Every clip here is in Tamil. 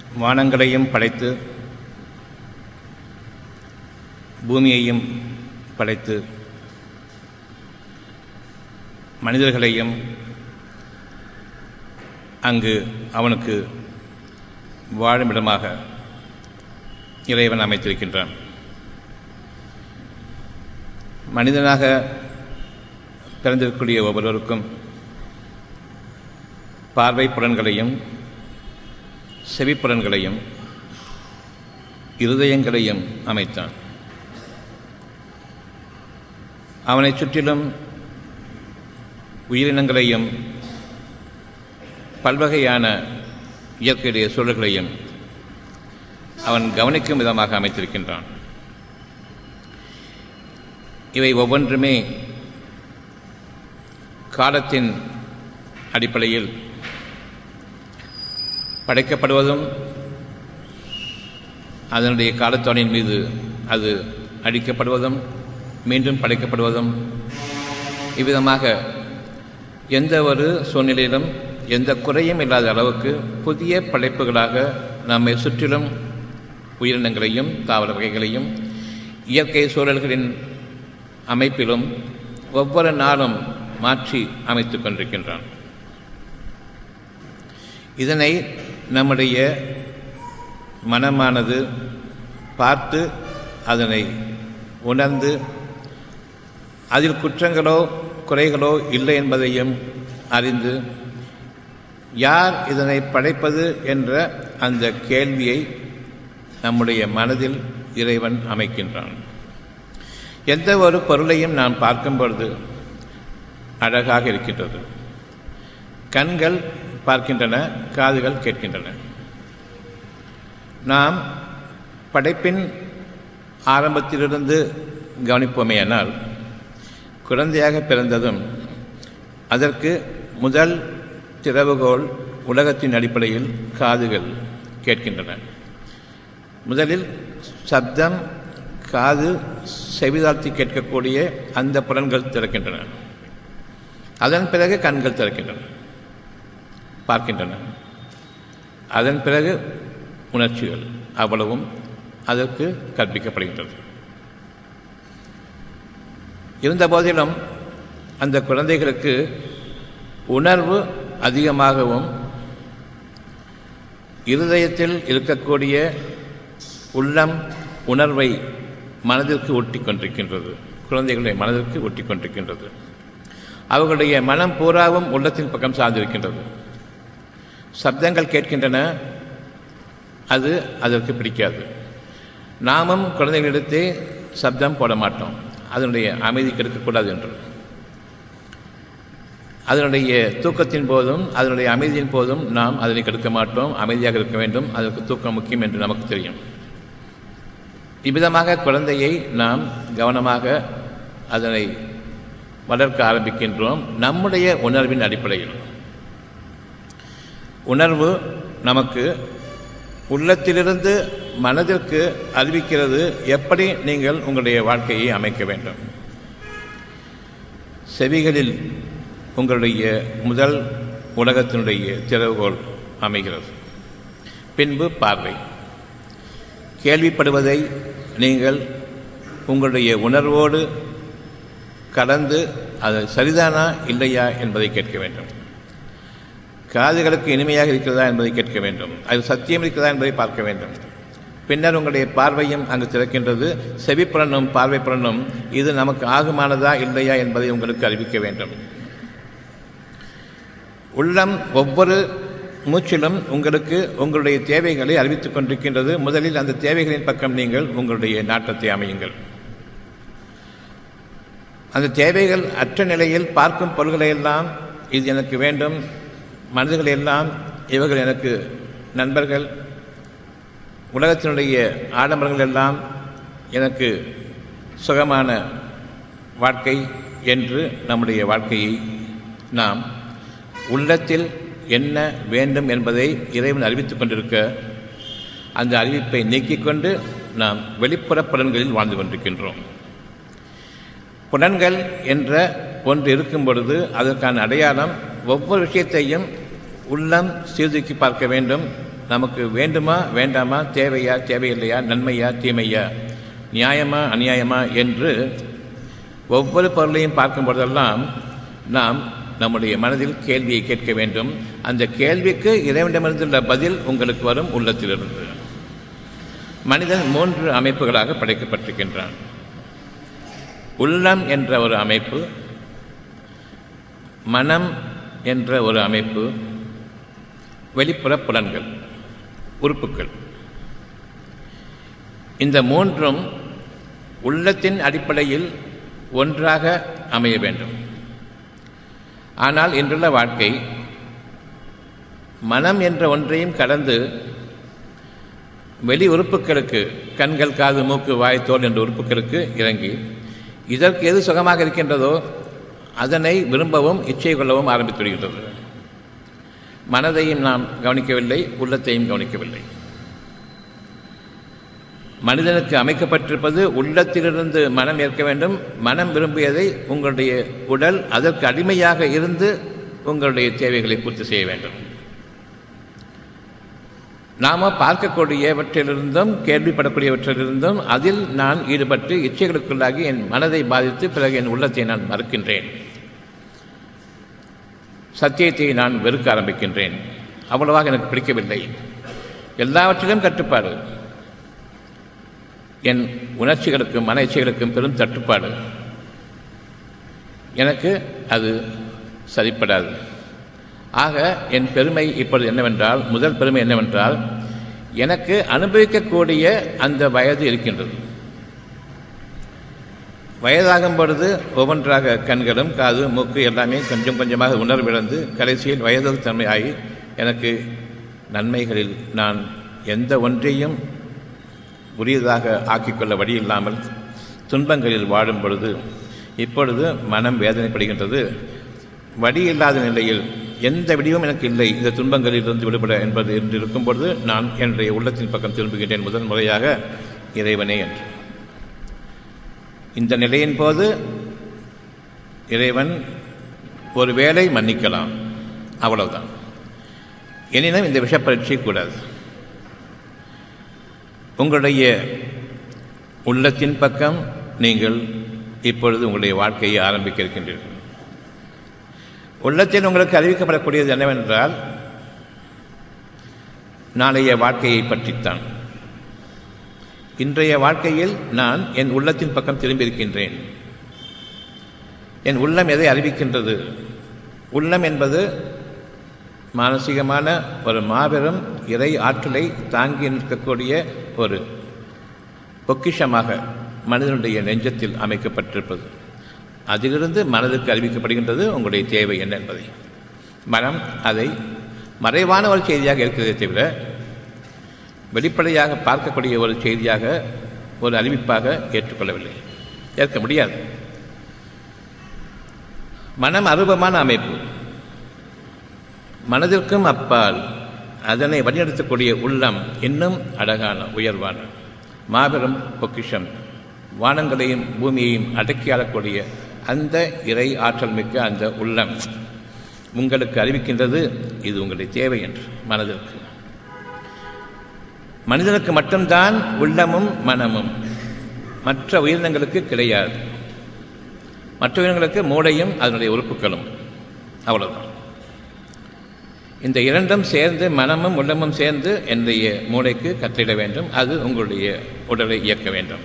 வானங்களையும் படைத்து பூமியையும் படைத்து மனிதர்களையும் அங்கு அவனுக்கு வாழுமிடமாக இறைவன் அமைத்திருக்கின்றான் மனிதனாக பிறந்திருக்கக்கூடிய ஒவ்வொருவருக்கும் பார்வை புலன்களையும் செவிப்புலன்களையும் இருதயங்களையும் அமைத்தான் அவனைச் சுற்றிலும் உயிரினங்களையும் பல்வகையான இயற்கையுடைய சூழல்களையும் அவன் கவனிக்கும் விதமாக அமைத்திருக்கின்றான் இவை ஒவ்வொன்றுமே காலத்தின் அடிப்படையில் படைக்கப்படுவதும் அதனுடைய காலத்தோனின் மீது அது அழிக்கப்படுவதும் மீண்டும் படைக்கப்படுவதும் இவ்விதமாக எந்த ஒரு சூழ்நிலையிலும் எந்த குறையும் இல்லாத அளவுக்கு புதிய படைப்புகளாக நம்மை சுற்றிலும் உயிரினங்களையும் தாவர வகைகளையும் இயற்கை சூழல்களின் அமைப்பிலும் ஒவ்வொரு நாளும் மாற்றி அமைத்துக் கொண்டிருக்கின்றான் இதனை நம்முடைய மனமானது பார்த்து அதனை உணர்ந்து அதில் குற்றங்களோ குறைகளோ இல்லை என்பதையும் அறிந்து யார் இதனை படைப்பது என்ற அந்த கேள்வியை நம்முடைய மனதில் இறைவன் அமைக்கின்றான் எந்த ஒரு பொருளையும் நாம் பார்க்கும் பொழுது அழகாக இருக்கின்றது கண்கள் பார்க்கின்றன காதுகள் கேட்கின்றன நாம் படைப்பின் ஆரம்பத்திலிருந்து கவனிப்போமேயானால் குழந்தையாக பிறந்ததும் அதற்கு முதல் திறவுகோல் உலகத்தின் அடிப்படையில் காதுகள் கேட்கின்றன முதலில் சப்தம் காது செவிதாழ்த்தி கேட்கக்கூடிய அந்த புலன்கள் திறக்கின்றன அதன் பிறகு கண்கள் திறக்கின்றன பார்க்கின்றன அதன் பிறகு உணர்ச்சிகள் அவ்வளவும் அதற்கு கற்பிக்கப்படுகின்றது இருந்த போதிலும் அந்த குழந்தைகளுக்கு உணர்வு அதிகமாகவும் இருதயத்தில் இருக்கக்கூடிய உள்ளம் உணர்வை மனதிற்கு ஒட்டி கொண்டிருக்கின்றது குழந்தைகளுடைய மனதிற்கு ஒட்டி கொண்டிருக்கின்றது அவர்களுடைய மனம் பூராவும் உள்ளத்தின் பக்கம் சார்ந்திருக்கின்றது சப்தங்கள் கேட்கின்றன அது அதற்கு பிடிக்காது நாமும் குழந்தைகளிடத்தே சப்தம் போட மாட்டோம் அதனுடைய அமைதி கெடுக்கக்கூடாது என்று அதனுடைய தூக்கத்தின் போதும் அதனுடைய அமைதியின் போதும் நாம் அதனை கெடுக்க மாட்டோம் அமைதியாக இருக்க வேண்டும் அதற்கு தூக்கம் முக்கியம் என்று நமக்கு தெரியும் இவ்விதமாக குழந்தையை நாம் கவனமாக அதனை வளர்க்க ஆரம்பிக்கின்றோம் நம்முடைய உணர்வின் அடிப்படையில் உணர்வு நமக்கு உள்ளத்திலிருந்து மனதிற்கு அறிவிக்கிறது எப்படி நீங்கள் உங்களுடைய வாழ்க்கையை அமைக்க வேண்டும் செவிகளில் உங்களுடைய முதல் உலகத்தினுடைய திறவுகோல் அமைகிறது பின்பு பார்வை கேள்விப்படுவதை நீங்கள் உங்களுடைய உணர்வோடு கலந்து அது சரிதானா இல்லையா என்பதை கேட்க வேண்டும் காதுகளுக்கு இனிமையாக இருக்கிறதா என்பதை கேட்க வேண்டும் அது சத்தியம் இருக்கிறதா என்பதை பார்க்க வேண்டும் பின்னர் உங்களுடைய பார்வையும் அங்கு திறக்கின்றது செவிப்புலனும் பார்வை புலனும் இது நமக்கு ஆகுமானதா இல்லையா என்பதை உங்களுக்கு அறிவிக்க வேண்டும் உள்ளம் ஒவ்வொரு மூச்சிலும் உங்களுக்கு உங்களுடைய தேவைகளை அறிவித்துக் கொண்டிருக்கின்றது முதலில் அந்த தேவைகளின் பக்கம் நீங்கள் உங்களுடைய நாட்டத்தை அமையுங்கள் அந்த தேவைகள் அற்ற நிலையில் பார்க்கும் பொருள்களையெல்லாம் இது எனக்கு வேண்டும் மனிதர்கள் எல்லாம் இவர்கள் எனக்கு நண்பர்கள் உலகத்தினுடைய ஆடம்பரங்கள் எல்லாம் எனக்கு சுகமான வாழ்க்கை என்று நம்முடைய வாழ்க்கையை நாம் உள்ளத்தில் என்ன வேண்டும் என்பதை இறைவன் அறிவித்துக் கொண்டிருக்க அந்த அறிவிப்பை நீக்கிக் கொண்டு நாம் வெளிப்புற புலன்களில் வாழ்ந்து கொண்டிருக்கின்றோம் புலன்கள் என்ற ஒன்று இருக்கும் பொழுது அதற்கான அடையாளம் ஒவ்வொரு விஷயத்தையும் உள்ளம் சீர்தூக்கி பார்க்க வேண்டும் நமக்கு வேண்டுமா வேண்டாமா தேவையா தேவையில்லையா நன்மையா தீமையா நியாயமா அநியாயமா என்று ஒவ்வொரு பொருளையும் பார்க்கும் பொழுதெல்லாம் நாம் நம்முடைய மனதில் கேள்வியை கேட்க வேண்டும் அந்த கேள்விக்கு இறைவனிடமிருந்துள்ள பதில் உங்களுக்கு வரும் உள்ளத்திலிருந்து மனிதன் மூன்று அமைப்புகளாக படைக்கப்பட்டிருக்கின்றான் உள்ளம் என்ற ஒரு அமைப்பு மனம் என்ற ஒரு அமைப்பு வெளிப்புற புலன்கள் உறுப்புகள் இந்த மூன்றும் உள்ளத்தின் அடிப்படையில் ஒன்றாக அமைய வேண்டும் ஆனால் இன்றுள்ள வாழ்க்கை மனம் என்ற ஒன்றையும் கடந்து வெளி உறுப்புகளுக்கு கண்கள் காது மூக்கு வாய் தோல் என்ற உறுப்புகளுக்கு இறங்கி இதற்கு எது சுகமாக இருக்கின்றதோ அதனை விரும்பவும் இச்சை கொள்ளவும் ஆரம்பித்து விடுகின்றது மனதையும் நாம் கவனிக்கவில்லை உள்ளத்தையும் கவனிக்கவில்லை மனிதனுக்கு அமைக்கப்பட்டிருப்பது உள்ளத்திலிருந்து மனம் ஏற்க வேண்டும் மனம் விரும்பியதை உங்களுடைய உடல் அதற்கு அடிமையாக இருந்து உங்களுடைய தேவைகளை பூர்த்தி செய்ய வேண்டும் நாம பார்க்கக்கூடியவற்றிலிருந்தும் கேள்விப்படக்கூடியவற்றிலிருந்தும் அதில் நான் ஈடுபட்டு இச்சைகளுக்குள்ளாகி என் மனதை பாதித்து பிறகு என் உள்ளத்தை நான் மறுக்கின்றேன் சத்தியத்தை நான் வெறுக்க ஆரம்பிக்கின்றேன் அவ்வளவாக எனக்கு பிடிக்கவில்லை எல்லாவற்றிலும் கட்டுப்பாடு என் உணர்ச்சிகளுக்கும் மன இச்சைகளுக்கும் பெரும் தட்டுப்பாடு எனக்கு அது சரிப்படாது ஆக என் பெருமை இப்பொழுது என்னவென்றால் முதல் பெருமை என்னவென்றால் எனக்கு அனுபவிக்கக்கூடிய அந்த வயது இருக்கின்றது வயதாகும் பொழுது ஒவ்வொன்றாக கண்களும் காது மூக்கு எல்லாமே கொஞ்சம் கொஞ்சமாக உணர்விழந்து கடைசியில் வயது தன்மை ஆகி எனக்கு நன்மைகளில் நான் எந்த ஒன்றையும் உரியதாக ஆக்கிக்கொள்ள வழி இல்லாமல் துன்பங்களில் வாழும் பொழுது இப்பொழுது மனம் வேதனைப்படுகின்றது வழி இல்லாத நிலையில் எந்த விடிவும் எனக்கு இல்லை இந்த துன்பங்களில் இருந்து விடுபட என்பது என்று இருக்கும் பொழுது நான் என்னுடைய உள்ளத்தின் பக்கம் திரும்புகின்றேன் முதல் முறையாக இறைவனே என்று இந்த நிலையின் போது இறைவன் ஒரு வேலை மன்னிக்கலாம் அவ்வளவுதான் எனினும் இந்த விஷப்பரீட்சை கூடாது உங்களுடைய உள்ளத்தின் பக்கம் நீங்கள் இப்பொழுது உங்களுடைய வாழ்க்கையை ஆரம்பிக்க இருக்கின்றீர்கள் உள்ளத்தில் உங்களுக்கு அறிவிக்கப்படக்கூடியது என்னவென்றால் நாளைய வாழ்க்கையை பற்றித்தான் இன்றைய வாழ்க்கையில் நான் என் உள்ளத்தின் பக்கம் திரும்பியிருக்கின்றேன் என் உள்ளம் எதை அறிவிக்கின்றது உள்ளம் என்பது மானசீகமான ஒரு மாபெரும் இறை ஆற்றலை தாங்கி நிற்கக்கூடிய ஒரு பொக்கிஷமாக மனிதனுடைய நெஞ்சத்தில் அமைக்கப்பட்டிருப்பது அதிலிருந்து மனதுக்கு அறிவிக்கப்படுகின்றது உங்களுடைய தேவை என்ன என்பதை மனம் அதை மறைவான ஒரு செய்தியாக இருக்கிறதே தவிர வெளிப்படையாக பார்க்கக்கூடிய ஒரு செய்தியாக ஒரு அறிவிப்பாக ஏற்றுக்கொள்ளவில்லை ஏற்க முடியாது மனம் அருபமான அமைப்பு மனதிற்கும் அப்பால் அதனை வழிநடத்தக்கூடிய உள்ளம் இன்னும் அழகான உயர்வான மாபெரும் பொக்கிஷம் வானங்களையும் பூமியையும் அடக்கி ஆளக்கூடிய அந்த இறை ஆற்றல் மிக்க அந்த உள்ளம் உங்களுக்கு அறிவிக்கின்றது இது உங்களுடைய தேவை என்று மனதிற்கு மனிதனுக்கு மட்டும்தான் உள்ளமும் மனமும் மற்ற உயிரினங்களுக்கு கிடையாது மற்ற உயிரினங்களுக்கு மூளையும் அதனுடைய உறுப்புகளும் அவ்வளவுதான் இந்த இரண்டும் சேர்ந்து மனமும் உள்ளமும் சேர்ந்து என்னுடைய மூளைக்கு கற்றிட வேண்டும் அது உங்களுடைய உடலை இயக்க வேண்டும்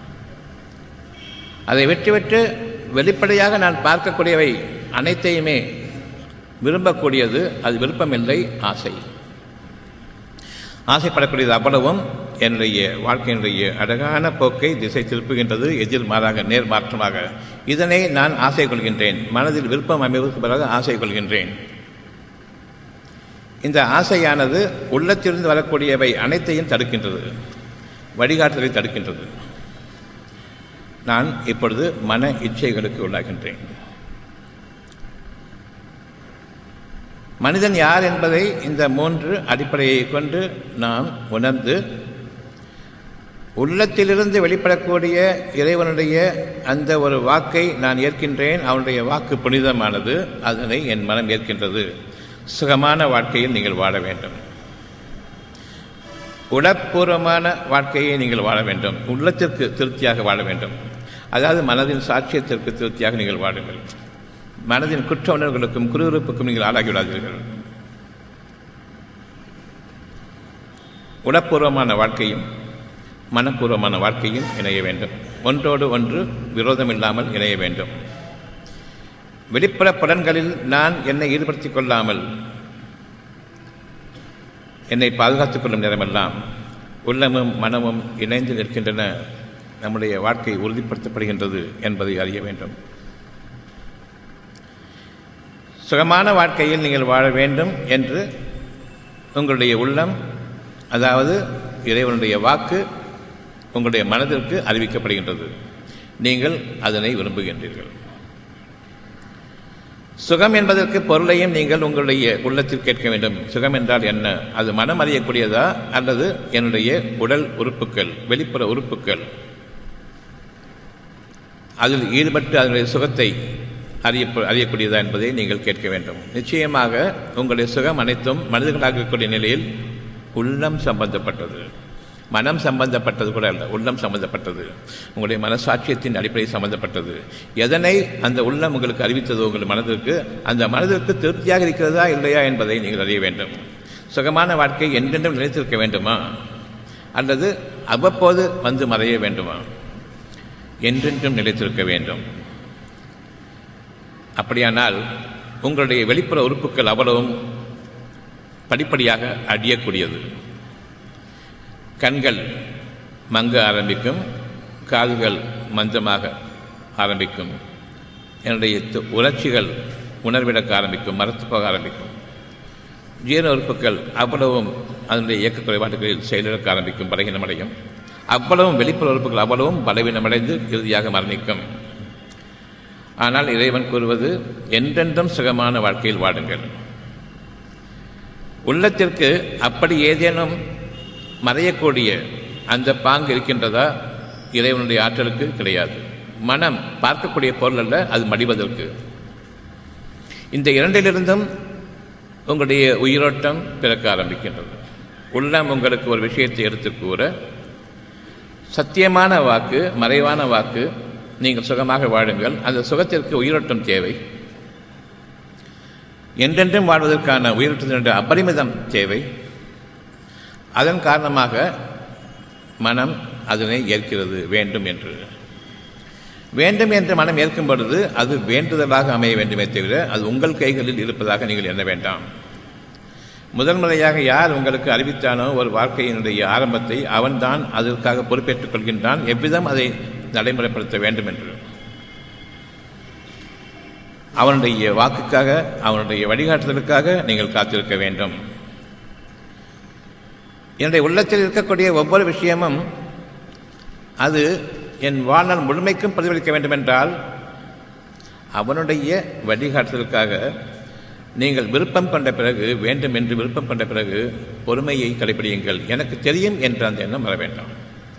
அதை விட்டு விட்டு வெளிப்படையாக நான் பார்க்கக்கூடியவை அனைத்தையுமே விரும்பக்கூடியது அது விருப்பமில்லை ஆசை ஆசைப்படக்கூடியது அவ்வளவும் என்னுடைய வாழ்க்கையினுடைய அழகான போக்கை திசை திருப்புகின்றது எதிர்மாறாக நேர்மாற்றமாக இதனை நான் ஆசை கொள்கின்றேன் மனதில் விருப்பம் அமைவதற்கு பிறகு ஆசை கொள்கின்றேன் இந்த ஆசையானது உள்ளத்திலிருந்து வரக்கூடியவை அனைத்தையும் தடுக்கின்றது வழிகாட்டுதலை தடுக்கின்றது நான் இப்பொழுது மன இச்சைகளுக்கு உள்ளாகின்றேன் மனிதன் யார் என்பதை இந்த மூன்று அடிப்படையை கொண்டு நாம் உணர்ந்து உள்ளத்திலிருந்து வெளிப்படக்கூடிய இறைவனுடைய அந்த ஒரு வாக்கை நான் ஏற்கின்றேன் அவனுடைய வாக்கு புனிதமானது அதனை என் மனம் ஏற்கின்றது சுகமான வாழ்க்கையில் நீங்கள் வாழ வேண்டும் உடற்பூர்வமான வாழ்க்கையை நீங்கள் வாழ வேண்டும் உள்ளத்திற்கு திருப்தியாக வாழ வேண்டும் அதாவது மனதின் சாட்சியத்திற்கு திருப்தியாக நீங்கள் வாழுங்கள் மனதின் குற்ற உணர்வுகளுக்கும் குறுகுறுப்புக்கும் நீங்கள் ஆளாகிவிடாதீர்கள் உடற்பூர்வமான வாழ்க்கையும் மனப்பூர்வமான வாழ்க்கையும் இணைய வேண்டும் ஒன்றோடு ஒன்று விரோதம் இல்லாமல் இணைய வேண்டும் வெளிப்புற புலன்களில் நான் என்னை ஈடுபடுத்திக் கொள்ளாமல் என்னை பாதுகாத்துக் கொள்ளும் நேரமெல்லாம் உள்ளமும் மனமும் இணைந்து நிற்கின்றன நம்முடைய வாழ்க்கை உறுதிப்படுத்தப்படுகின்றது என்பதை அறிய வேண்டும் சுகமான வாழ்க்கையில் நீங்கள் வாழ வேண்டும் என்று உங்களுடைய உள்ளம் அதாவது இறைவனுடைய வாக்கு உங்களுடைய மனதிற்கு அறிவிக்கப்படுகின்றது நீங்கள் அதனை விரும்புகின்றீர்கள் சுகம் என்பதற்கு பொருளையும் நீங்கள் உங்களுடைய உள்ளத்தில் கேட்க வேண்டும் சுகம் என்றால் என்ன அது மனம் அறியக்கூடியதா அல்லது என்னுடைய உடல் உறுப்புகள் வெளிப்புற உறுப்புகள் அதில் ஈடுபட்டு அதனுடைய சுகத்தை அறிய அறியக்கூடியதா என்பதை நீங்கள் கேட்க வேண்டும் நிச்சயமாக உங்களுடைய சுகம் அனைத்தும் மனிதர்களாக இருக்கக்கூடிய நிலையில் உள்ளம் சம்பந்தப்பட்டது மனம் சம்பந்தப்பட்டது கூட அல்ல உள்ளம் சம்பந்தப்பட்டது உங்களுடைய மனசாட்சியத்தின் அடிப்படை சம்பந்தப்பட்டது எதனை அந்த உள்ளம் உங்களுக்கு அறிவித்ததோ உங்கள் மனதிற்கு அந்த மனதிற்கு திருப்தியாக இருக்கிறதா இல்லையா என்பதை நீங்கள் அறிய வேண்டும் சுகமான வாழ்க்கை என்றென்றும் நிலைத்திருக்க வேண்டுமா அல்லது அவ்வப்போது வந்து மறைய வேண்டுமா என்றென்றும் நிலைத்திருக்க வேண்டும் அப்படியானால் உங்களுடைய வெளிப்புற உறுப்புகள் அவ்வளவும் படிப்படியாக அடியக்கூடியது கண்கள் மங்க ஆரம்பிக்கும் காதுகள் மந்தமாக ஆரம்பிக்கும் என்னுடைய உணர்ச்சிகள் உணர்விடக்க ஆரம்பிக்கும் மரத்து போக ஆரம்பிக்கும் ஜீரண உறுப்புகள் அவ்வளவும் அதனுடைய இயக்க குறைபாடுகளில் செயலிழக்க ஆரம்பிக்கும் பலகீனமடையும் அவ்வளவும் வெளிப்புற உறுப்புகள் அவ்வளவும் பலவீனமடைந்து இறுதியாக மரணிக்கும் ஆனால் இறைவன் கூறுவது என்றென்றும் சுகமான வாழ்க்கையில் வாடுங்கள் உள்ளத்திற்கு அப்படி ஏதேனும் மறையக்கூடிய அந்த பாங்கு இருக்கின்றதா இறைவனுடைய ஆற்றலுக்கு கிடையாது மனம் பார்க்கக்கூடிய பொருள் அல்ல அது மடிவதற்கு இந்த இரண்டிலிருந்தும் உங்களுடைய உயிரோட்டம் பிறக்க ஆரம்பிக்கின்றது உள்ளம் உங்களுக்கு ஒரு விஷயத்தை எடுத்து கூற சத்தியமான வாக்கு மறைவான வாக்கு நீங்கள் சுகமாக வாழுங்கள் அந்த சுகத்திற்கு உயிரோட்டம் தேவை என்றென்றும் வாழ்வதற்கான உயிரோட்டத்தினுடைய அபரிமிதம் தேவை அதன் காரணமாக மனம் அதனை ஏற்கிறது வேண்டும் என்று வேண்டும் என்று மனம் ஏற்கும் பொழுது அது வேண்டுதலாக அமைய வேண்டுமே தவிர அது உங்கள் கைகளில் இருப்பதாக நீங்கள் எண்ண வேண்டாம் முதல் முறையாக யார் உங்களுக்கு அறிவித்தானோ ஒரு வாழ்க்கையினுடைய ஆரம்பத்தை அவன்தான் அதற்காக பொறுப்பேற்றுக் கொள்கின்றான் எவ்விதம் அதை நடைமுறைப்படுத்த வேண்டும் என்று அவனுடைய வாக்குக்காக அவனுடைய வழிகாட்டுதலுக்காக நீங்கள் காத்திருக்க வேண்டும் என்னுடைய உள்ளத்தில் இருக்கக்கூடிய ஒவ்வொரு விஷயமும் அது என் வாழ்நாள் முழுமைக்கும் பிரதிபலிக்க வேண்டுமென்றால் அவனுடைய வழிகாட்டுதலுக்காக நீங்கள் விருப்பம் கொண்ட பிறகு வேண்டும் என்று விருப்பம் கொண்ட பிறகு பொறுமையை கடைபிடியுங்கள் எனக்கு தெரியும் என்ற அந்த எண்ணம் வர வேண்டாம்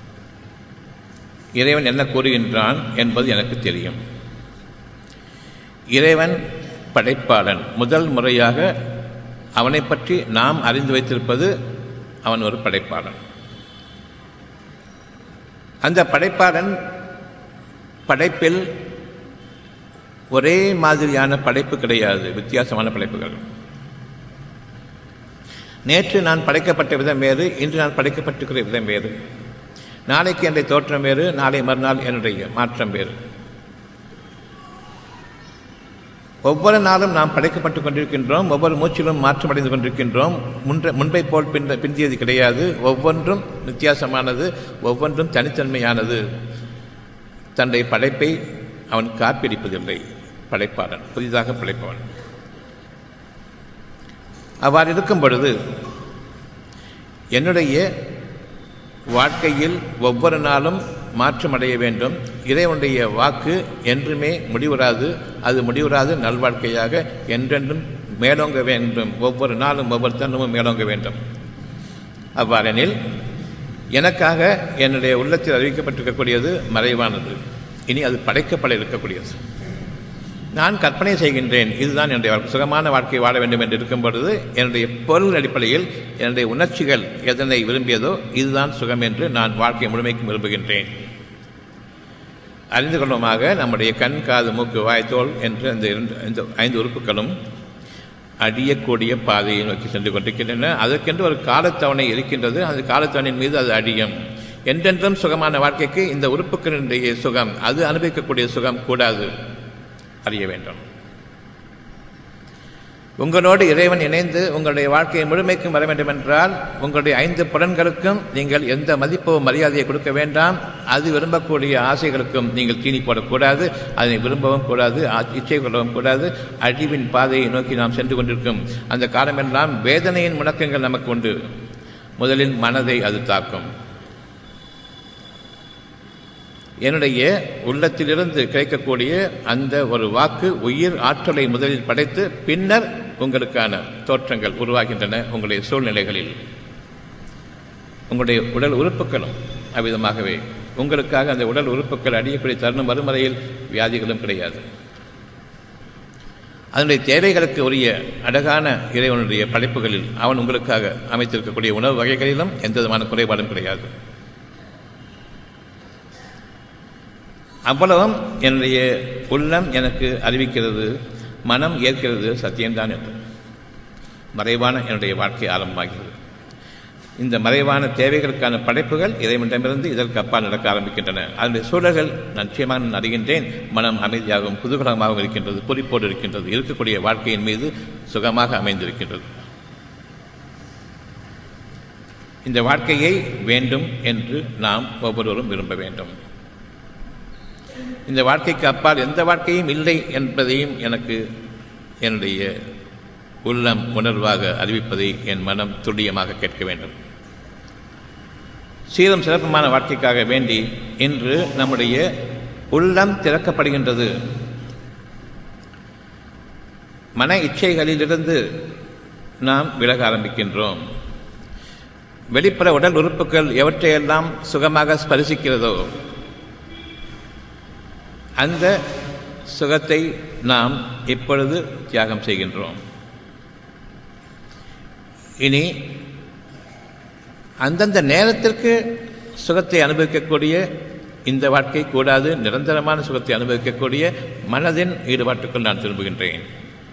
இறைவன் என்ன கூறுகின்றான் என்பது எனக்கு தெரியும் இறைவன் படைப்பாளன் முதல் முறையாக அவனை பற்றி நாம் அறிந்து வைத்திருப்பது அவன் ஒரு படைப்பாளன் அந்த படைப்பாளன் படைப்பில் ஒரே மாதிரியான படைப்பு கிடையாது வித்தியாசமான படைப்புகள் நேற்று நான் படைக்கப்பட்ட விதம் வேறு இன்று நான் படைக்கப்பட்டிருக்கிற விதம் வேறு நாளைக்கு என்னுடைய தோற்றம் வேறு நாளை மறுநாள் என்னுடைய மாற்றம் வேறு ஒவ்வொரு நாளும் நாம் படைக்கப்பட்டுக் கொண்டிருக்கின்றோம் ஒவ்வொரு மூச்சிலும் மாற்றமடைந்து கொண்டிருக்கின்றோம் முன்ற முன்பை போல் பின் பிந்தியது கிடையாது ஒவ்வொன்றும் வித்தியாசமானது ஒவ்வொன்றும் தனித்தன்மையானது தன்னுடைய படைப்பை அவன் காப்பிடிப்பதில்லை படைப்பாளன் புதிதாக படைப்பவன் அவ்வாறு இருக்கும் பொழுது என்னுடைய வாழ்க்கையில் ஒவ்வொரு நாளும் மாற்றமடைய வேண்டும் இறைவனுடைய வாக்கு என்றுமே முடிவுறாது அது முடிவுறாது நல்வாழ்க்கையாக என்றென்றும் மேலோங்க வேண்டும் ஒவ்வொரு நாளும் ஒவ்வொரு தருணமும் மேலோங்க வேண்டும் அவ்வாறெனில் எனக்காக என்னுடைய உள்ளத்தில் அறிவிக்கப்பட்டிருக்கக்கூடியது மறைவானது இனி அது படைக்கப்பட இருக்கக்கூடியது நான் கற்பனை செய்கின்றேன் இதுதான் என்னுடைய வாழ்க்கை. சுகமான வாழ்க்கை வாழ வேண்டும் என்று இருக்கும் பொழுது என்னுடைய பொருள் அடிப்படையில் என்னுடைய உணர்ச்சிகள் எதனை விரும்பியதோ இதுதான் சுகம் என்று நான் வாழ்க்கை முழுமைக்கும் விரும்புகின்றேன் அறிந்து கொள்ளுமாக நம்முடைய கண் காது மூக்கு வாய் தோல் என்று அந்த இரண்டு இந்த ஐந்து உறுப்புகளும் அடியக்கூடிய பாதையை நோக்கி சென்று கொண்டிருக்கின்றன அதற்கென்று ஒரு காலத்தவணை இருக்கின்றது அந்த காலத்தவணையின் மீது அது அடியும் என்றென்றும் சுகமான வாழ்க்கைக்கு இந்த உறுப்புகளினுடைய சுகம் அது அனுபவிக்கக்கூடிய சுகம் கூடாது அறிய வேண்டும் உங்களோடு இறைவன் இணைந்து உங்களுடைய வாழ்க்கையை முழுமைக்கும் வர வேண்டும் என்றால் உங்களுடைய ஐந்து புலன்களுக்கும் நீங்கள் எந்த மதிப்போ மரியாதையை கொடுக்க வேண்டாம் அது விரும்பக்கூடிய ஆசைகளுக்கும் நீங்கள் தீனி போடக்கூடாது அதனை விரும்பவும் கூடாது ஆ- இச்சை கொள்ளவும் கூடாது அழிவின் பாதையை நோக்கி நாம் சென்று கொண்டிருக்கும் அந்த காலமெல்லாம் வேதனையின் முழக்கங்கள் நமக்கு உண்டு முதலில் மனதை அது தாக்கும் என்னுடைய உள்ளத்திலிருந்து கிடைக்கக்கூடிய அந்த ஒரு வாக்கு உயிர் ஆற்றலை முதலில் படைத்து பின்னர் உங்களுக்கான தோற்றங்கள் உருவாகின்றன உங்களுடைய சூழ்நிலைகளில் உங்களுடைய உடல் உறுப்புகளும் அவ்விதமாகவே உங்களுக்காக அந்த உடல் உறுப்புகள் அடியக்கூடிய தருணம் மறுமறையில் வியாதிகளும் கிடையாது அதனுடைய தேவைகளுக்கு உரிய அழகான இறைவனுடைய படைப்புகளில் அவன் உங்களுக்காக அமைத்திருக்கக்கூடிய உணவு வகைகளிலும் எந்த விதமான குறைபாடும் கிடையாது அவ்வளவும் என்னுடைய உள்ளம் எனக்கு அறிவிக்கிறது மனம் ஏற்கிறது சத்தியம்தான் என்று மறைவான என்னுடைய வாழ்க்கை ஆரம்பமாகிறது இந்த மறைவான தேவைகளுக்கான படைப்புகள் இறைவனிடமிருந்து இதற்கு அப்பால் நடக்க ஆரம்பிக்கின்றன அதனுடைய சூழல்கள் நிச்சயமாக நான் அறிகின்றேன் மனம் அமைதியாகவும் குதூகலமாகவும் இருக்கின்றது குறிப்போடு இருக்கின்றது இருக்கக்கூடிய வாழ்க்கையின் மீது சுகமாக அமைந்திருக்கின்றது இந்த வாழ்க்கையை வேண்டும் என்று நாம் ஒவ்வொருவரும் விரும்ப வேண்டும் இந்த வாழ்க்கைக்கு அப்பால் எந்த வாழ்க்கையும் இல்லை என்பதையும் எனக்கு என்னுடைய உள்ளம் உணர்வாக அறிவிப்பதை என் மனம் துல்லியமாக கேட்க வேண்டும் சீரும் சிறப்புமான வாழ்க்கைக்காக வேண்டி இன்று நம்முடைய உள்ளம் திறக்கப்படுகின்றது மன இச்சைகளிலிருந்து நாம் விலக ஆரம்பிக்கின்றோம் வெளிப்புற உடல் உறுப்புகள் எவற்றையெல்லாம் சுகமாக ஸ்பரிசிக்கிறதோ அந்த சுகத்தை நாம் இப்பொழுது தியாகம் செய்கின்றோம் இனி அந்தந்த நேரத்திற்கு சுகத்தை அனுபவிக்கக்கூடிய இந்த வாழ்க்கை கூடாது நிரந்தரமான சுகத்தை அனுபவிக்கக்கூடிய மனதின் ஈடுபாட்டுக்குள் நான் திரும்புகின்றேன்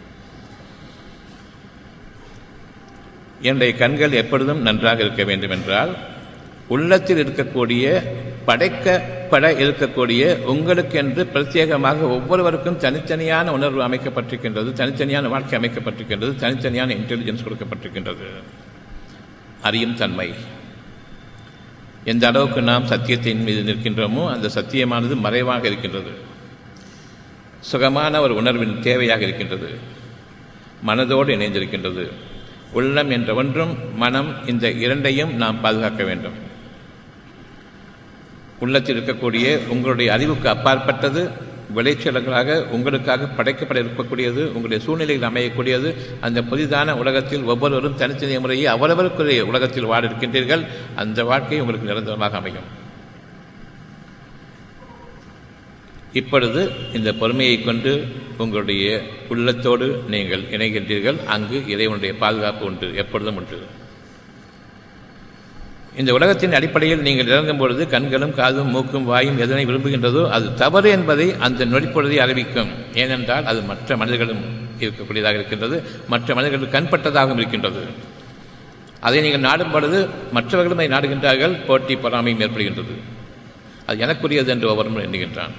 என்னுடைய கண்கள் எப்பொழுதும் நன்றாக இருக்க வேண்டும் என்றால் உள்ளத்தில் இருக்கக்கூடிய படைக்கப்பட இருக்கக்கூடிய உங்களுக்கென்று பிரத்யேகமாக ஒவ்வொருவருக்கும் தனித்தனியான உணர்வு அமைக்கப்பட்டிருக்கின்றது தனித்தனியான வாழ்க்கை அமைக்கப்பட்டிருக்கின்றது தனித்தனியான இன்டெலிஜென்ஸ் கொடுக்கப்பட்டிருக்கின்றது அறியும் தன்மை எந்த அளவுக்கு நாம் சத்தியத்தின் மீது நிற்கின்றோமோ அந்த சத்தியமானது மறைவாக இருக்கின்றது சுகமான ஒரு உணர்வின் தேவையாக இருக்கின்றது மனதோடு இணைந்திருக்கின்றது உள்ளம் என்ற ஒன்றும் மனம் இந்த இரண்டையும் நாம் பாதுகாக்க வேண்டும் உள்ளத்தில் இருக்கக்கூடிய உங்களுடைய அறிவுக்கு அப்பாற்பட்டது விளைச்சல்களாக உங்களுக்காக படைக்கப்பட இருக்கக்கூடியது உங்களுடைய சூழ்நிலையில் அமையக்கூடியது அந்த புதிதான உலகத்தில் ஒவ்வொருவரும் தனித்தனி முறையை அவரவருக்குரிய உலகத்தில் வாழ இருக்கின்றீர்கள் அந்த வாழ்க்கை உங்களுக்கு நிரந்தரமாக அமையும் இப்பொழுது இந்த பொறுமையை கொண்டு உங்களுடைய உள்ளத்தோடு நீங்கள் இணைகின்றீர்கள் அங்கு இறைவனுடைய பாதுகாப்பு உண்டு எப்பொழுதும் உண்டு இந்த உலகத்தின் அடிப்படையில் நீங்கள் இறங்கும் பொழுது கண்களும் காதும் மூக்கும் வாயும் எதனை விரும்புகின்றதோ அது தவறு என்பதை அந்த நொடிப்பொழுதை அறிவிக்கும் ஏனென்றால் அது மற்ற மனிதர்களும் இருக்கக்கூடியதாக இருக்கின்றது மற்ற மனிதர்களுக்கு கண்பட்டதாகவும் இருக்கின்றது அதை நீங்கள் நாடும் பொழுது மற்றவர்களும் அதை நாடுகின்றார்கள் போட்டி பொறாமையும் ஏற்படுகின்றது அது எனக்குரியது என்று ஒவ்வொருவரும் எண்ணுகின்றான்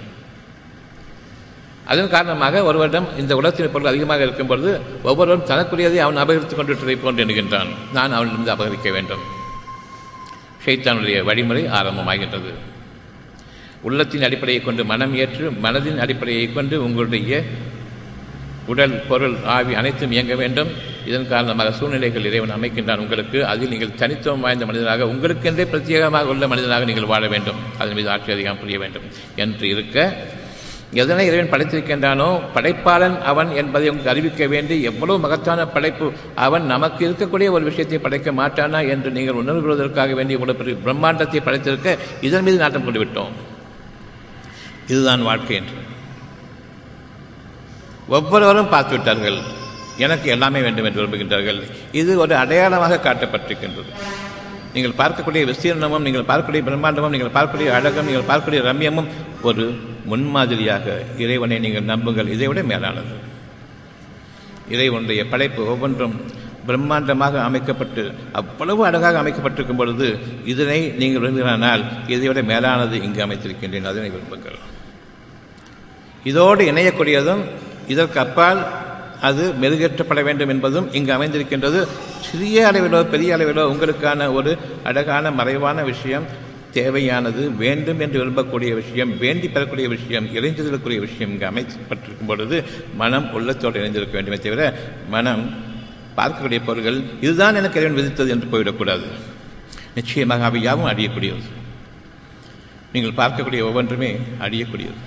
அதன் காரணமாக ஒருவரிடம் இந்த உலகத்தின் பொருள் அதிகமாக இருக்கும் பொழுது ஒவ்வொருவரும் தனக்குரியதை அவன் அபகரித்துக் கொண்டிருப்பதை போன்று எண்ணுகின்றான் நான் அவனிடமிருந்து அபகரிக்க வேண்டும் ஷைத்தானுடைய வழிமுறை ஆரம்பமாகின்றது உள்ளத்தின் அடிப்படையை கொண்டு மனம் ஏற்று மனதின் அடிப்படையை கொண்டு உங்களுடைய உடல் பொருள் ஆவி அனைத்தும் இயங்க வேண்டும் இதன் காரணமாக சூழ்நிலைகள் இறைவன் அமைக்கின்றான் உங்களுக்கு அதில் நீங்கள் தனித்துவம் வாய்ந்த மனிதனாக உங்களுக்கென்றே பிரத்யேகமாக உள்ள மனிதனாக நீங்கள் வாழ வேண்டும் அதன் மீது ஆட்சி அதிகம் புரிய வேண்டும் என்று இருக்க எதனை இறைவன் படைத்திருக்கின்றானோ படைப்பாளன் அவன் என்பதை உங்களுக்கு அறிவிக்க வேண்டி எவ்வளவு மகத்தான படைப்பு அவன் நமக்கு இருக்கக்கூடிய ஒரு விஷயத்தை படைக்க மாட்டானா என்று நீங்கள் உணர்வுவதற்காக வேண்டிய இவ்வளவு பெரிய பிரம்மாண்டத்தை படைத்திருக்க இதன் மீது நாட்டம் கொண்டு விட்டோம் இதுதான் வாழ்க்கை என்று ஒவ்வொருவரும் பார்த்து விட்டார்கள் எனக்கு எல்லாமே வேண்டும் என்று விரும்புகின்றார்கள் இது ஒரு அடையாளமாக காட்டப்பட்டிருக்கின்றது நீங்கள் பார்க்கக்கூடிய விஸ்தீர்ணமும் நீங்கள் பார்க்கக்கூடிய பிரம்மாண்டமும் நீங்கள் பார்க்கக்கூடிய அழகும் நீங்கள் பார்க்கக்கூடிய ரம்யமும் ஒரு முன்மாதிரியாக இறைவனை நீங்கள் நம்புங்கள் இதை விட மேலானது இறைவனுடைய படைப்பு ஒவ்வொன்றும் பிரம்மாண்டமாக அமைக்கப்பட்டு அவ்வளவு அழகாக அமைக்கப்பட்டிருக்கும் பொழுது இதனை நீங்கள் விரும்பினால் இதை விட மேலானது இங்கு அமைத்திருக்கின்றேன் அதனை விரும்புங்கள் இதோடு இணையக்கூடியதும் இதற்கு அப்பால் அது மெருகேற்றப்பட வேண்டும் என்பதும் இங்கு அமைந்திருக்கின்றது சிறிய அளவிலோ பெரிய அளவிலோ உங்களுக்கான ஒரு அழகான மறைவான விஷயம் தேவையானது வேண்டும் என்று விரும்பக்கூடிய விஷயம் வேண்டி பெறக்கூடிய விஷயம் இறைஞ்சுதலுக்குரிய விஷயம் இங்கு அமைக்கப்பட்டிருக்கும் பொழுது மனம் உள்ளத்தோடு இணைந்திருக்க வேண்டுமே தவிர மனம் பார்க்கக்கூடிய பொருள்கள் இதுதான் எனக்கு இறைவன் விதித்தது என்று போய்விடக்கூடாது நிச்சயமாக அவை யாவும் அழியக்கூடியது நீங்கள் பார்க்கக்கூடிய ஒவ்வொன்றுமே அழியக்கூடியது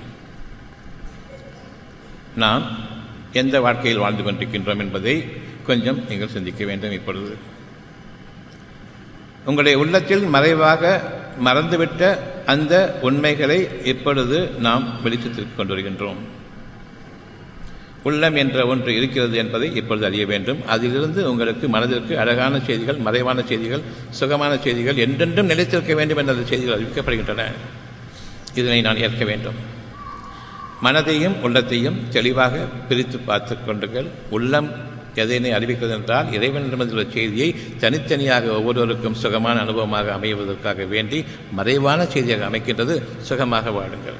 நாம் எந்த வாழ்க்கையில் வாழ்ந்து கொண்டிருக்கின்றோம் என்பதை கொஞ்சம் நீங்கள் சிந்திக்க வேண்டும் இப்பொழுது உங்களுடைய உள்ளத்தில் மறைவாக மறந்துவிட்ட அந்த உண்மைகளை இப்பொழுது நாம் வெளிச்சத்திற்கு கொண்டு வருகின்றோம் உள்ளம் என்ற ஒன்று இருக்கிறது என்பதை இப்பொழுது அறிய வேண்டும் அதிலிருந்து உங்களுக்கு மனதிற்கு அழகான செய்திகள் மறைவான செய்திகள் சுகமான செய்திகள் என்றென்றும் நிலைத்திருக்க வேண்டும் என்ற அந்த செய்திகள் அறிவிக்கப்படுகின்றன இதனை நான் ஏற்க வேண்டும் மனதையும் உள்ளத்தையும் தெளிவாக பிரித்து பார்த்து கொண்டுங்கள் உள்ளம் எதனை அறிவிக்கிறது என்றால் இறைவனிடமிருந்துள்ள செய்தியை தனித்தனியாக ஒவ்வொருவருக்கும் சுகமான அனுபவமாக அமைவதற்காக வேண்டி மறைவான செய்தியாக அமைக்கின்றது சுகமாக வாழுங்கள்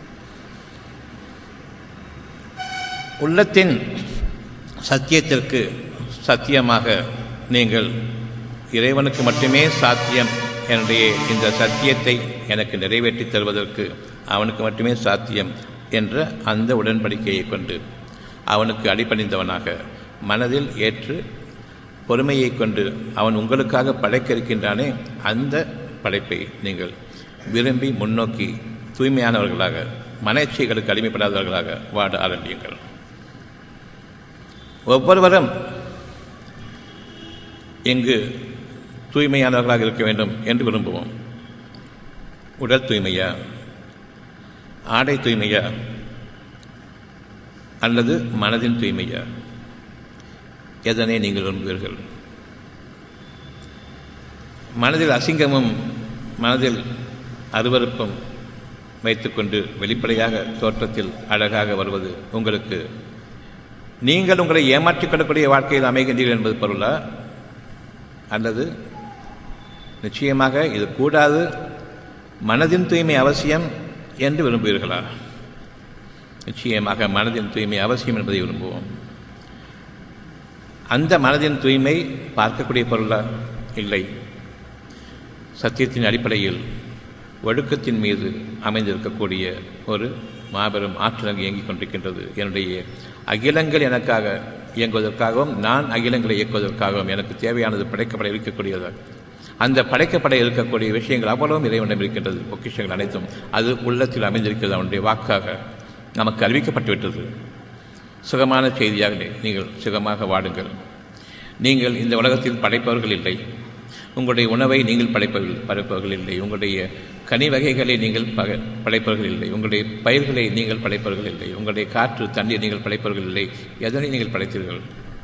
உள்ளத்தின் சத்தியத்திற்கு சத்தியமாக நீங்கள் இறைவனுக்கு மட்டுமே சாத்தியம் என்னுடைய இந்த சத்தியத்தை எனக்கு நிறைவேற்றி தருவதற்கு அவனுக்கு மட்டுமே சாத்தியம் என்ற அந்த உடன்படிக்கையை கொண்டு அவனுக்கு அடிப்பணிந்தவனாக மனதில் ஏற்று பொறுமையை கொண்டு அவன் உங்களுக்காக படைக்க இருக்கின்றானே அந்த படைப்பை நீங்கள் விரும்பி முன்னோக்கி தூய்மையானவர்களாக மனச்சைகளுக்கு அடிமைப்படாதவர்களாக வாட ஆரம்பியுங்கள் ஒவ்வொருவரும் இங்கு தூய்மையானவர்களாக இருக்க வேண்டும் என்று விரும்புவோம் உடல் தூய்மையா ஆடை தூய்மையா அல்லது மனதின் தூய்மையா எதனை நீங்கள் விரும்புவீர்கள் மனதில் அசிங்கமும் மனதில் அருவறுப்பும் வைத்துக்கொண்டு வெளிப்படையாக தோற்றத்தில் அழகாக வருவது உங்களுக்கு நீங்கள் உங்களை ஏமாற்றிக் கொள்ளக்கூடிய வாழ்க்கையில் அமைகின்றீர்கள் என்பது பொருளா அல்லது நிச்சயமாக இது கூடாது மனதின் தூய்மை அவசியம் என்று விரும்புவீர்களா நிச்சயமாக மனதின் தூய்மை அவசியம் என்பதை விரும்புவோம் அந்த மனதின் தூய்மை பார்க்கக்கூடிய பொருளா இல்லை சத்தியத்தின் அடிப்படையில் ஒழுக்கத்தின் மீது அமைந்திருக்கக்கூடிய ஒரு மாபெரும் ஆற்றல் இயங்கிக் கொண்டிருக்கின்றது என்னுடைய அகிலங்கள் எனக்காக இயங்குவதற்காகவும் நான் அகிலங்களை இயக்குவதற்காகவும் எனக்கு தேவையானது படைக்கப்பட இருக்கக்கூடியது அந்த படைக்கப்பட இருக்கக்கூடிய விஷயங்கள் அவ்வளவும் இறைவனிடம் இருக்கின்றது பொக்கிஷங்கள் அனைத்தும் அது உள்ளத்தில் அமைந்திருக்கிறது அவனுடைய வாக்காக நமக்கு அறிவிக்கப்பட்டுவிட்டது சுகமான செய்தியாக நீங்கள் சுகமாக வாடுங்கள் நீங்கள் இந்த உலகத்தில் படைப்பவர்கள் இல்லை உங்களுடைய உணவை நீங்கள் படைப்பவர்கள் படைப்பவர்கள் இல்லை உங்களுடைய கனி வகைகளை நீங்கள் பக படைப்பவர்கள் இல்லை உங்களுடைய பயிர்களை நீங்கள் படைப்பவர்கள் இல்லை உங்களுடைய காற்று தண்ணீர் நீங்கள் படைப்பவர்கள் இல்லை எதனை நீங்கள் படைத்தீர்கள்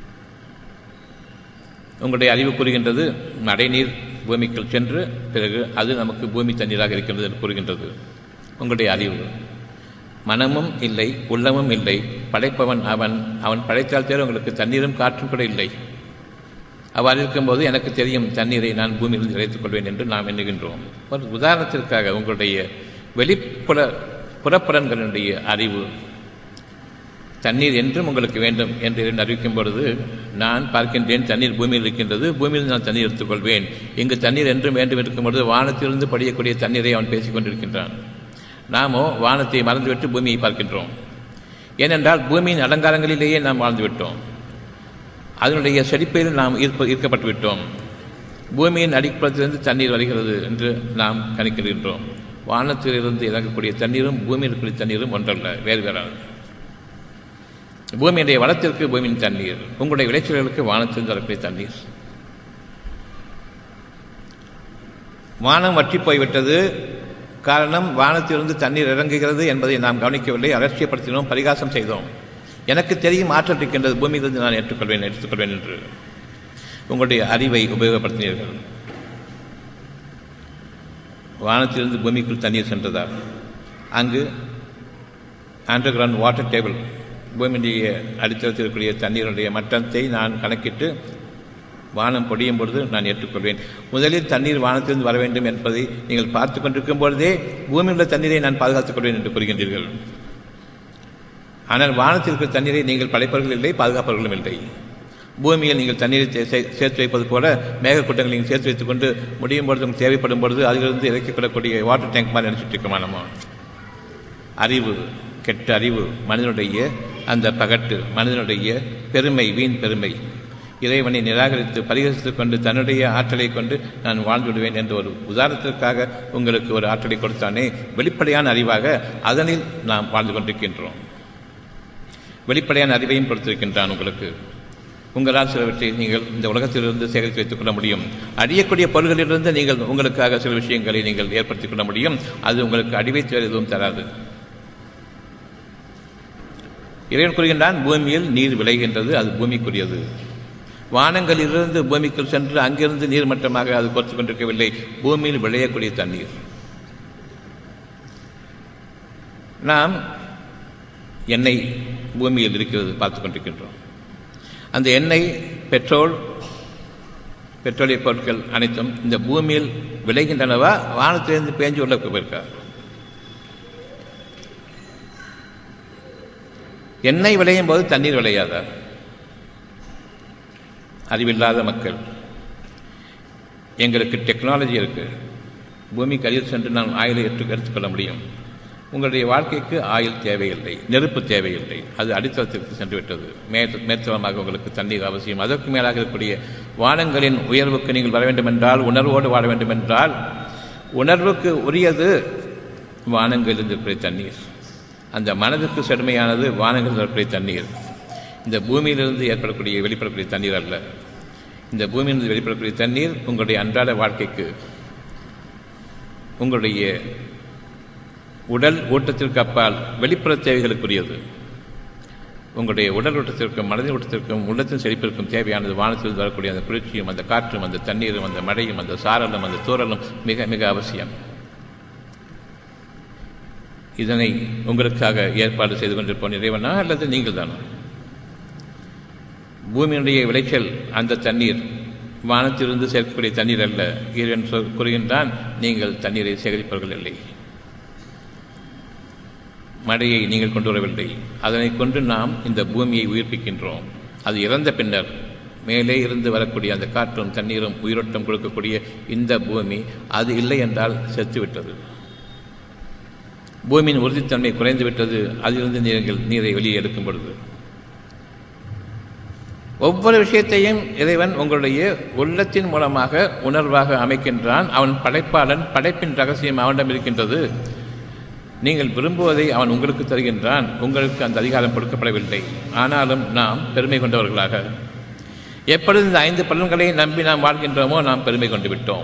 உங்களுடைய அறிவு கூறுகின்றது நடைநீர் பூமிக்குள் சென்று பிறகு அது நமக்கு பூமி தண்ணீராக இருக்கின்றது என்று கூறுகின்றது உங்களுடைய அறிவு மனமும் இல்லை உள்ளமும் இல்லை படைப்பவன் அவன் அவன் படைத்தால் தேவை உங்களுக்கு தண்ணீரும் காற்றும் கூட இல்லை அவ்வாறு இருக்கும்போது எனக்கு தெரியும் தண்ணீரை நான் பூமியில் இறைத்துக் கொள்வேன் என்று நாம் எண்ணுகின்றோம் ஒரு உதாரணத்திற்காக உங்களுடைய வெளிப்புற புறப்புறன்களுடைய அறிவு தண்ணீர் என்றும் உங்களுக்கு வேண்டும் என்று அறிவிக்கும் பொழுது நான் பார்க்கின்றேன் தண்ணீர் பூமியில் இருக்கின்றது பூமியில் நான் தண்ணீர் எடுத்துக்கொள்வேன் இங்கு தண்ணீர் என்றும் வேண்டும் இருக்கும் பொழுது வானத்திலிருந்து படியக்கூடிய தண்ணீரை அவன் பேசிக் கொண்டிருக்கின்றான் நாமோ வானத்தை மறந்துவிட்டு பூமியை பார்க்கின்றோம் ஏனென்றால் பூமியின் அலங்காரங்களிலேயே நாம் வாழ்ந்துவிட்டோம் அதனுடைய செழிப்பில் நாம் ஈர்ப்ப ஈர்க்கப்பட்டு விட்டோம் பூமியின் அடிப்புறத்திலிருந்து தண்ணீர் வருகிறது என்று நாம் கணிக்கின்றோம் வானத்திலிருந்து இறங்கக்கூடிய தண்ணீரும் பூமியில் இருக்கக்கூடிய தண்ணீரும் ஒன்றல்ல வேறு வேறானது பூமியுடைய வளத்திற்கு பூமியின் தண்ணீர் உங்களுடைய விளைச்சல்களுக்கு வானத்திலிருந்து வரக்கூடிய தண்ணீர் வானம் வற்றி போய்விட்டது காரணம் வானத்திலிருந்து தண்ணீர் இறங்குகிறது என்பதை நாம் கவனிக்கவில்லை அலட்சியப்படுத்தினோம் பரிகாசம் செய்தோம் எனக்கு தெரியும் ஆற்றல் இருக்கின்றது பூமியிலிருந்து நான் ஏற்றுக்கொள்வேன் எடுத்துக்கொள்வேன் என்று உங்களுடைய அறிவை உபயோகப்படுத்தினீர்கள் வானத்திலிருந்து பூமிக்குள் தண்ணீர் சென்றதா அங்கு அண்டர் கிரவுண்ட் வாட்டர் டேபிள் பூமியுடைய அடித்தளத்தில் இருக்கக்கூடிய தண்ணீருடைய மட்டத்தை நான் கணக்கிட்டு வானம் பொடியும் பொழுது நான் ஏற்றுக்கொள்வேன் முதலில் தண்ணீர் வானத்திலிருந்து வர வேண்டும் என்பதை நீங்கள் பார்த்து கொண்டிருக்கும் பொழுதே பூமியில் உள்ள தண்ணீரை நான் பாதுகாத்துக் கொள்வேன் என்று கூறுகின்றீர்கள் ஆனால் வானத்தில் இருக்கிற தண்ணீரை நீங்கள் படைப்பவர்கள் இல்லை பாதுகாப்பவர்களும் இல்லை பூமியில் நீங்கள் தண்ணீரை சேர்த்து வைப்பது போல மேகக்கூட்டங்களை நீங்கள் சேர்த்து வைத்துக் கொண்டு முடியும் பொழுது உங்களுக்கு தேவைப்படும் பொழுது அதிலிருந்து இறக்கிக்கொள்ளக்கூடிய வாட்டர் டேங்க் மாதிரி நினைச்சிட்டு இருக்கோமா நம்ம அறிவு கெட்ட அறிவு மனிதனுடைய அந்த பகட்டு மனிதனுடைய பெருமை வீண் பெருமை இறைவனை நிராகரித்து பரிகரித்துக் கொண்டு தன்னுடைய ஆற்றலை கொண்டு நான் வாழ்ந்து விடுவேன் என்ற ஒரு உதாரணத்திற்காக உங்களுக்கு ஒரு ஆற்றலை கொடுத்தானே வெளிப்படையான அறிவாக அதனில் நாம் வாழ்ந்து கொண்டிருக்கின்றோம் வெளிப்படையான அறிவையும் கொடுத்திருக்கின்றான் உங்களுக்கு உங்களால் சிலவற்றை நீங்கள் இந்த உலகத்திலிருந்து சேகரித்து வைத்துக் கொள்ள முடியும் அழியக்கூடிய பொருள்களிலிருந்து நீங்கள் உங்களுக்காக சில விஷயங்களை நீங்கள் ஏற்படுத்திக் கொள்ள முடியும் அது உங்களுக்கு அடிவைத்து வேறு எதுவும் தராது இறைவன் கூறுகின்றான் பூமியில் நீர் விளைகின்றது அது பூமிக்குரியது வானங்களிலிருந்து பூமிக்குள் சென்று அங்கிருந்து நீர்மட்டமாக அது கொடுத்து கொண்டிருக்கவில்லை பூமியில் விளையக்கூடிய தண்ணீர் நாம் எண்ணெய் பூமியில் இருக்கிறது பார்த்து கொண்டிருக்கின்றோம் அந்த எண்ணெய் பெட்ரோல் பெட்ரோலிய பொருட்கள் அனைத்தும் இந்த பூமியில் விளைகின்றனவா வானத்திலிருந்து பேஞ்சு உள்ள போயிருக்கா எண்ணெய் விளையும் போது தண்ணீர் விளையாதா அறிவில்லாத மக்கள் எங்களுக்கு டெக்னாலஜி இருக்கு பூமிக்கு அருகில் சென்று நான் ஆயிலை எடுத்து எடுத்துக்கொள்ள முடியும் உங்களுடைய வாழ்க்கைக்கு ஆயில் தேவையில்லை நெருப்பு தேவையில்லை அது அடித்தளத்திற்கு சென்று விட்டது மே மேற்தளமாக உங்களுக்கு தண்ணீர் அவசியம் அதற்கு மேலாக இருக்கக்கூடிய வானங்களின் உயர்வுக்கு நீங்கள் வர வேண்டும் என்றால் உணர்வோடு வாழ வேண்டும் என்றால் உணர்வுக்கு உரியது வானங்களில் இருக்கக்கூடிய தண்ணீர் அந்த மனதுக்கு செடுமையானது வானங்களில் இருக்கக்கூடிய தண்ணீர் இந்த பூமியிலிருந்து ஏற்படக்கூடிய வெளிப்படக்கூடிய தண்ணீர் அல்ல இந்த பூமியிலிருந்து வெளிப்படக்கூடிய தண்ணீர் உங்களுடைய அன்றாட வாழ்க்கைக்கு உங்களுடைய உடல் ஊட்டத்திற்கு அப்பால் வெளிப்புற தேவைகளுக்குரியது உங்களுடைய உடல் ஊட்டத்திற்கும் மனதின் ஊட்டத்திற்கும் உள்ளத்தின் செழிப்பிற்கும் தேவையானது வானத்தில் வரக்கூடிய அந்த குளிர்ச்சியும் அந்த காற்றும் அந்த தண்ணீரும் அந்த மழையும் அந்த சாரலும் அந்த தூரலும் மிக மிக அவசியம் இதனை உங்களுக்காக ஏற்பாடு செய்து கொண்டிருப்போம் இறைவனா அல்லது நீங்கள் தானா பூமியினுடைய விளைச்சல் அந்த தண்ணீர் வானத்திலிருந்து சேர்க்கக்கூடிய தண்ணீர் அல்ல இறைவன் சொல் கூறுகின்றான் நீங்கள் தண்ணீரை சேகரிப்பவர்கள் இல்லை மழையை நீங்கள் கொண்டு வரவில்லை அதனை கொண்டு நாம் இந்த பூமியை உயிர்ப்பிக்கின்றோம் அது இறந்த பின்னர் மேலே இருந்து வரக்கூடிய அந்த காற்றும் தண்ணீரும் உயிரோட்டம் கொடுக்கக்கூடிய இந்த பூமி அது இல்லை என்றால் செத்துவிட்டது பூமியின் உறுதித்தன்மை குறைந்து விட்டது அதிலிருந்து நீங்கள் நீரை வெளியே எடுக்கும் பொழுது ஒவ்வொரு விஷயத்தையும் இறைவன் உங்களுடைய உள்ளத்தின் மூலமாக உணர்வாக அமைக்கின்றான் அவன் படைப்பாளன் படைப்பின் ரகசியம் அவனிடம் இருக்கின்றது நீங்கள் விரும்புவதை அவன் உங்களுக்கு தருகின்றான் உங்களுக்கு அந்த அதிகாரம் கொடுக்கப்படவில்லை ஆனாலும் நாம் பெருமை கொண்டவர்களாக எப்பொழுது இந்த ஐந்து பலன்களை நம்பி நாம் வாழ்கின்றோமோ நாம் பெருமை கொண்டு விட்டோம்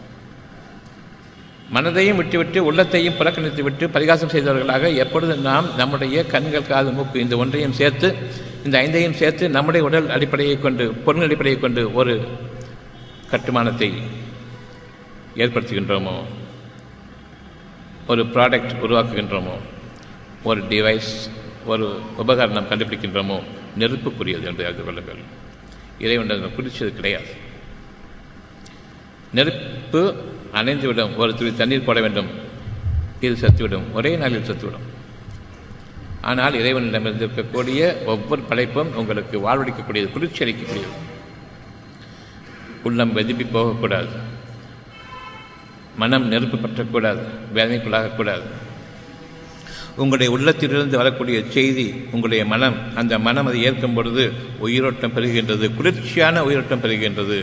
மனதையும் விட்டுவிட்டு உள்ளத்தையும் புறக்கணித்து விட்டு பரிகாசம் செய்தவர்களாக எப்பொழுது நாம் நம்முடைய கண்கள் காது மூக்கு இந்த ஒன்றையும் சேர்த்து இந்த ஐந்தையும் சேர்த்து நம்முடைய உடல் அடிப்படையை கொண்டு பொருள் அடிப்படையை கொண்டு ஒரு கட்டுமானத்தை ஏற்படுத்துகின்றோமோ ஒரு ப்ராடக்ட் உருவாக்குகின்றோமோ ஒரு டிவைஸ் ஒரு உபகரணம் கண்டுபிடிக்கின்றோமோ நெருப்புக்குரியது என்று அறிந்து கொள்ளுங்கள் இறைவன் குடிச்சது கிடையாது நெருப்பு அணைந்துவிடும் ஒரு துளி தண்ணீர் போட வேண்டும் இது செத்துவிடும் ஒரே நாளில் செத்துவிடும் ஆனால் இறைவனிடமிருந்து இருக்கக்கூடிய ஒவ்வொரு படைப்பும் உங்களுக்கு வாழ்வழிக்கக்கூடியது குளிர்ச்சி அளிக்கக்கூடியது உள்ளம் வெதுப்பி போகக்கூடாது மனம் நெருப்பு பற்றக்கூடாது வேதனைக்குள்ளாகக்கூடாது உங்களுடைய உள்ளத்திலிருந்து வரக்கூடிய செய்தி உங்களுடைய மனம் அந்த மனம் அதை ஏற்கும் பொழுது உயிரோட்டம் பெறுகின்றது குளிர்ச்சியான உயிரோட்டம் பெறுகின்றது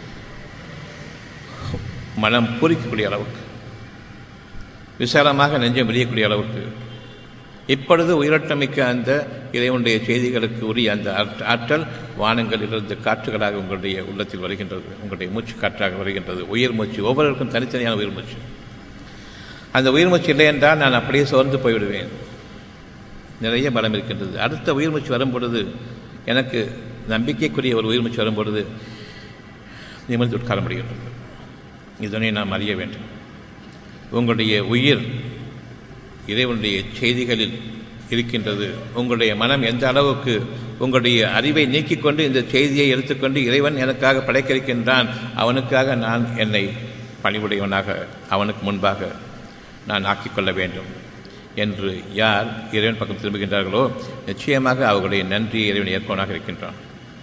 மனம் பூரிக்கக்கூடிய அளவுக்கு விசாலமாக நெஞ்சம் விரியக்கூடிய அளவுக்கு இப்பொழுது உயிரோட்டமிக்க அந்த இறைவனுடைய செய்திகளுக்கு உரிய அந்த ஆற்றல் வானங்களிலிருந்து காற்றுகளாக உங்களுடைய உள்ளத்தில் வருகின்றது உங்களுடைய மூச்சு காற்றாக வருகின்றது உயிர் மூச்சு ஒவ்வொருவருக்கும் தனித்தனியான உயிர் மூச்சு அந்த உயிர் மூச்சு இல்லை என்றால் நான் அப்படியே சோர்ந்து போய்விடுவேன் நிறைய பலம் இருக்கின்றது அடுத்த உயிர் மூச்சு வரும் பொழுது எனக்கு நம்பிக்கைக்குரிய ஒரு உயிர் மூச்சு வரும் பொழுது நிமிர்ந்து உட்கார முடிகின்றது இதனை நாம் அறிய வேண்டும் உங்களுடைய உயிர் இறைவனுடைய செய்திகளில் இருக்கின்றது உங்களுடைய மனம் எந்த அளவுக்கு உங்களுடைய அறிவை நீக்கிக் கொண்டு இந்த செய்தியை எடுத்துக்கொண்டு இறைவன் எனக்காக படைக்க இருக்கின்றான் அவனுக்காக நான் என்னை பணிவுடையவனாக அவனுக்கு முன்பாக நான் ஆக்கிக்கொள்ள வேண்டும் என்று யார் இறைவன் பக்கம் திரும்புகின்றார்களோ நிச்சயமாக அவர்களுடைய நன்றியை இறைவன் ஏற்பவனாக இருக்கின்றான்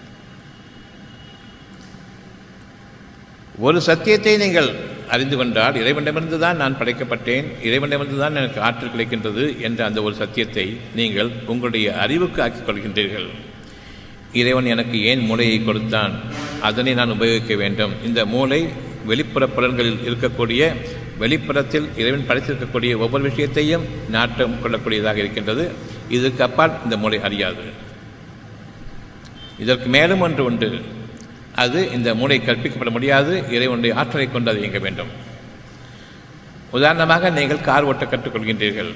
ஒரு சத்தியத்தை நீங்கள் அறிந்து கொண்டால் இறைவனிடமிருந்து தான் நான் படைக்கப்பட்டேன் இறைவனிடமிருந்து தான் எனக்கு ஆற்றல் கிடைக்கின்றது என்ற அந்த ஒரு சத்தியத்தை நீங்கள் உங்களுடைய அறிவுக்கு ஆக்கிக் கொள்கின்றீர்கள் இறைவன் எனக்கு ஏன் மூளையை கொடுத்தான் அதனை நான் உபயோகிக்க வேண்டும் இந்த மூளை வெளிப்புற புலன்களில் இருக்கக்கூடிய வெளிப்புறத்தில் இறைவன் படைத்திருக்கக்கூடிய ஒவ்வொரு விஷயத்தையும் நாட்டம் கொள்ளக்கூடியதாக இருக்கின்றது இதற்கு அப்பால் இந்த மூளை அறியாது இதற்கு மேலும் ஒன்று உண்டு அது இந்த மூளை கற்பிக்கப்பட முடியாது இறைவனுடைய ஆற்றலை கொண்டு அது இயங்க வேண்டும் உதாரணமாக நீங்கள் கார் ஓட்ட கற்றுக்கொள்கின்றீர்கள்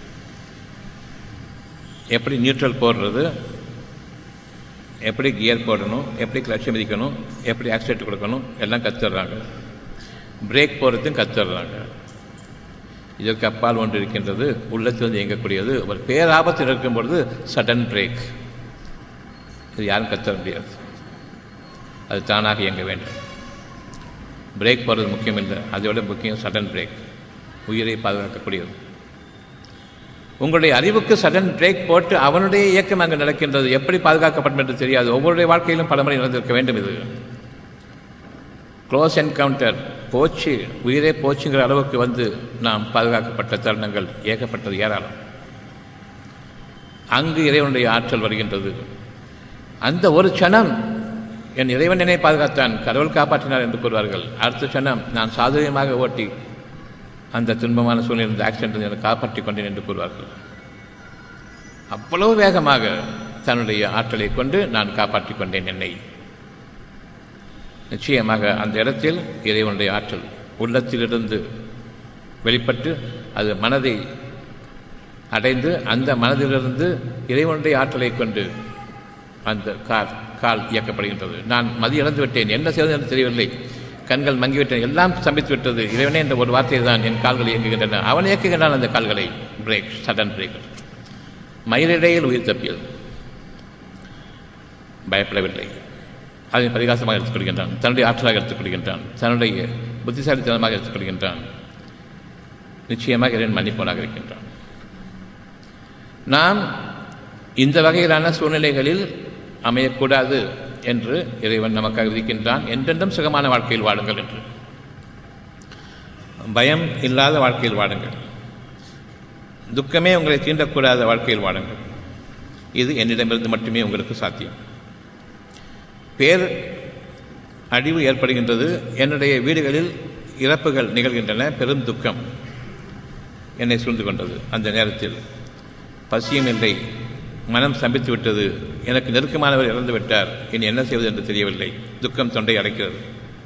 எப்படி நியூட்ரல் போடுறது எப்படி கியர் போடணும் எப்படி கிளட்சை மிதிக்கணும் எப்படி ஆக்சிடென்ட் கொடுக்கணும் எல்லாம் கற்றுடுறாங்க பிரேக் போடுறதும் கற்றுடுறாங்க இதற்கு அப்பால் ஒன்று இருக்கின்றது உள்ளத்திலிருந்து இயங்கக்கூடியது ஒரு பேராபத்தில் இருக்கும் பொழுது சடன் பிரேக் இது யாரும் கற்றுற முடியாது அது தானாக இயங்க வேண்டும் பிரேக் போடுறது முக்கியம் இல்லை அதோட முக்கியம் சடன் பிரேக் உயிரை பாதுகாக்கக்கூடியது உங்களுடைய அறிவுக்கு சடன் பிரேக் போட்டு அவனுடைய இயக்கம் அங்கு நடக்கின்றது எப்படி பாதுகாக்கப்படும் என்று தெரியாது ஒவ்வொருடைய வாழ்க்கையிலும் பலமுறை நடந்திருக்க வேண்டும் இது க்ளோஸ் என்கவுண்டர் போச்சு உயிரே போச்சுங்கிற அளவுக்கு வந்து நாம் பாதுகாக்கப்பட்ட தருணங்கள் ஏகப்பட்டது ஏராளம் அங்கு இறைவனுடைய ஆற்றல் வருகின்றது அந்த ஒரு க்ஷணம் என் இறைவன் என்னை பாதுகாத்தான் கடவுள் காப்பாற்றினார் என்று கூறுவார்கள் அடுத்த க்ஷணம் நான் சாதுரியமாக ஓட்டி அந்த துன்பமான சூழ்நிலை இருந்த ஆக்சிடென்ட் என்னை காப்பாற்றி கொண்டேன் என்று கூறுவார்கள் அவ்வளவு வேகமாக தன்னுடைய ஆற்றலை கொண்டு நான் காப்பாற்றிக் கொண்டேன் என்னை நிச்சயமாக அந்த இடத்தில் இறைவனுடைய ஆற்றல் உள்ளத்திலிருந்து வெளிப்பட்டு அது மனதை அடைந்து அந்த மனதிலிருந்து இறைவனுடைய ஆற்றலை கொண்டு அந்த கார் கால் இயக்கப்படுகின்றது நான் மதி இழந்து விட்டேன் என்ன செய்வது என்று தெரியவில்லை கண்கள் மங்கிவிட்டன எல்லாம் சம்பித்து விட்டது இறைவனே என்ற ஒரு வார்த்தை தான் என் கால்கள் இயங்குகின்றன அவன் இயக்குகின்றான் அந்த கால்களை பிரேக் சடன் பிரேக் மயிலிடையில் உயிர் தப்பியது பயப்படவில்லை அதை பரிகாசமாக எடுத்துக்கொள்கின்றான் தன்னுடைய ஆற்றலாக எடுத்துக்கொள்கின்றான் தன்னுடைய புத்திசாலித்தனமாக எடுத்துக்கொள்கின்றான் நிச்சயமாக இறைவன் மன்னிப்பவனாக இருக்கின்றான் நாம் இந்த வகையிலான சூழ்நிலைகளில் அமையக்கூடாது என்று இறைவன் நமக்காக விதிக்கின்றான் என்றென்றும் சுகமான வாழ்க்கையில் வாழுங்கள் என்று பயம் இல்லாத வாழ்க்கையில் வாழுங்கள் துக்கமே உங்களை தீண்டக்கூடாத வாழ்க்கையில் வாழுங்கள் இது என்னிடமிருந்து மட்டுமே உங்களுக்கு சாத்தியம் பேர் அழிவு ஏற்படுகின்றது என்னுடைய வீடுகளில் இறப்புகள் நிகழ்கின்றன பெரும் துக்கம் என்னை சூழ்ந்து கொண்டது அந்த நேரத்தில் பசியும் இல்லை மனம் சம்பித்து விட்டது எனக்கு நெருக்கமானவர் இறந்து விட்டார் இனி என்ன செய்வது என்று தெரியவில்லை துக்கம் தொண்டை அடைக்கிறது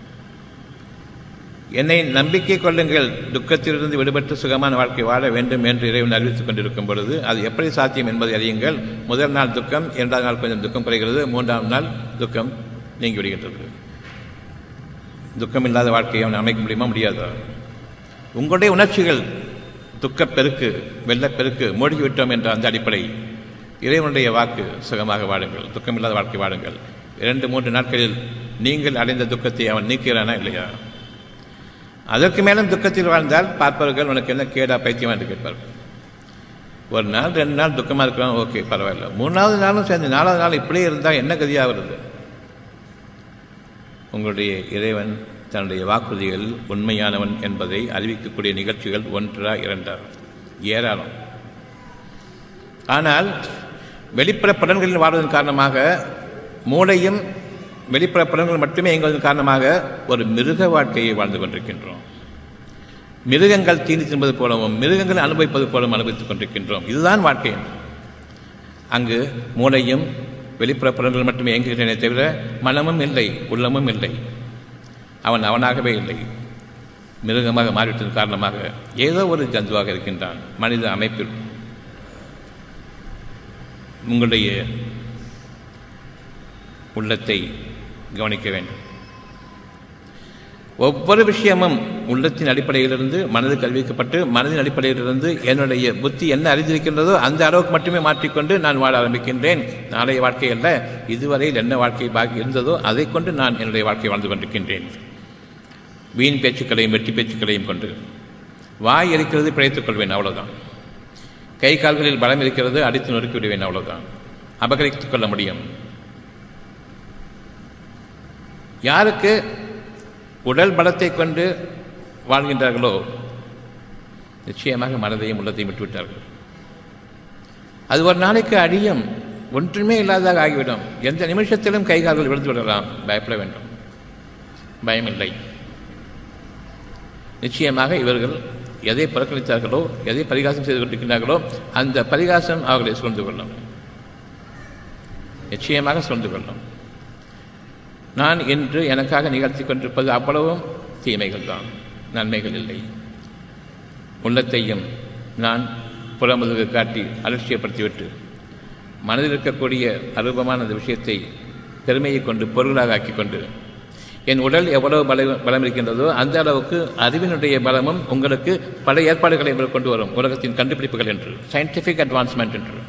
என்னை நம்பிக்கை கொள்ளுங்கள் துக்கத்திலிருந்து விடுபட்டு சுகமான வாழ்க்கை வாழ வேண்டும் என்று இறைவன் அறிவித்துக் கொண்டிருக்கும் பொழுது அது எப்படி சாத்தியம் என்பதை அறியுங்கள் முதல் நாள் துக்கம் இரண்டாம் நாள் கொஞ்சம் துக்கம் குறைகிறது மூன்றாம் நாள் துக்கம் நீங்கிவிடுகின்றது துக்கம் இல்லாத வாழ்க்கையை அவன் அமைக்க முடியுமா முடியாதா உங்களுடைய உணர்ச்சிகள் துக்கப்பெருக்கு வெள்ளப்பெருக்கு மூழ்கிவிட்டோம் என்ற அந்த அடிப்படை இறைவனுடைய வாக்கு சுகமாக வாடுங்கள் துக்கமில்லாத வாழ்க்கை வாடுங்கள் இரண்டு மூன்று நாட்களில் நீங்கள் அடைந்த துக்கத்தை அவன் நீக்கிறானா இல்லையா அதற்கு மேலும் துக்கத்தில் வாழ்ந்தால் பார்ப்பவர்கள் உனக்கு என்ன கேடா பைத்தியமா என்று கேட்பார்கள் ஒரு நாள் ரெண்டு நாள் துக்கமாக இருக்கலாம் ஓகே பரவாயில்ல மூணாவது நாளும் சேர்ந்து நாலாவது நாள் இப்படியே இருந்தால் என்ன கதியாக வருது உங்களுடைய இறைவன் தன்னுடைய வாக்குறுதிகள் உண்மையானவன் என்பதை அறிவிக்கக்கூடிய நிகழ்ச்சிகள் ஒன்றா இரண்டா ஏராளம் ஆனால் வெளிப்புற பலன்களில் வாழ்வதன் காரணமாக மூளையும் வெளிப்புற பலன்கள் மட்டுமே இயங்குவதன் காரணமாக ஒரு மிருக வாழ்க்கையை வாழ்ந்து கொண்டிருக்கின்றோம் மிருகங்கள் தீனி தின்பது போலவும் மிருகங்கள் அனுபவிப்பது போலவும் அனுபவித்துக் கொண்டிருக்கின்றோம் இதுதான் வாழ்க்கை அங்கு மூளையும் வெளிப்புற புலன்கள் மட்டுமே இயங்குகின்றன தவிர மனமும் இல்லை உள்ளமும் இல்லை அவன் அவனாகவே இல்லை மிருகமாக மாறிவிட்டதன் காரணமாக ஏதோ ஒரு ஜந்துவாக இருக்கின்றான் மனித அமைப்பில் உங்களுடைய உள்ளத்தை கவனிக்க வேண்டும் ஒவ்வொரு விஷயமும் உள்ளத்தின் அடிப்படையிலிருந்து மனதுக்கு அறிவிக்கப்பட்டு மனதின் அடிப்படையிலிருந்து என்னுடைய புத்தி என்ன அறிந்திருக்கின்றதோ அந்த அளவுக்கு மட்டுமே மாற்றிக்கொண்டு நான் வாழ ஆரம்பிக்கின்றேன் நாளைய வாழ்க்கை அல்ல இதுவரையில் என்ன வாழ்க்கை பாக்கி இருந்ததோ அதை கொண்டு நான் என்னுடைய வாழ்க்கை வாழ்ந்து கொண்டிருக்கின்றேன் வீண் பேச்சுக்களையும் வெற்றி பேச்சுக்களையும் கொண்டு வாய் இருக்கிறது பிழைத்துக் கொள்வேன் அவ்வளவுதான் கை கால்களில் பலம் இருக்கிறது அடித்து நொறுக்கி விடுவேன் அவ்வளவுதான் அபகரித்துக் கொள்ள முடியும் யாருக்கு உடல் பலத்தை கொண்டு வாழ்கின்றார்களோ நிச்சயமாக மனதையும் உள்ளத்தையும் விட்டுவிட்டார்கள் அது ஒரு நாளைக்கு அடியும் ஒன்றுமே இல்லாததாக ஆகிவிடும் எந்த நிமிஷத்திலும் கை கால்கள் விழுந்து விடலாம் பயப்பட வேண்டும் பயமில்லை நிச்சயமாக இவர்கள் எதை புறக்கணித்தார்களோ எதை பரிகாசம் செய்து கொண்டிருக்கிறார்களோ அந்த பரிகாசம் அவர்களை சூழ்ந்து கொள்ளும் நிச்சயமாக சூழ்ந்து கொள்ளும் நான் இன்று எனக்காக நிகழ்த்தி கொண்டிருப்பது அவ்வளவும் தீமைகள் தான் நன்மைகள் இல்லை உள்ளத்தையும் நான் புறமுதுகு காட்டி அலட்சியப்படுத்திவிட்டு மனதில் இருக்கக்கூடிய அருபமான அந்த விஷயத்தை பெருமையை கொண்டு பொருளாக ஆக்கிக் கொண்டு என் உடல் எவ்வளவு பல பலம் இருக்கின்றதோ அந்த அளவுக்கு அறிவினுடைய பலமும் உங்களுக்கு பல ஏற்பாடுகளை கொண்டு வரும் உலகத்தின் கண்டுபிடிப்புகள் என்று சயின்டிஃபிக் அட்வான்ஸ்மெண்ட் என்று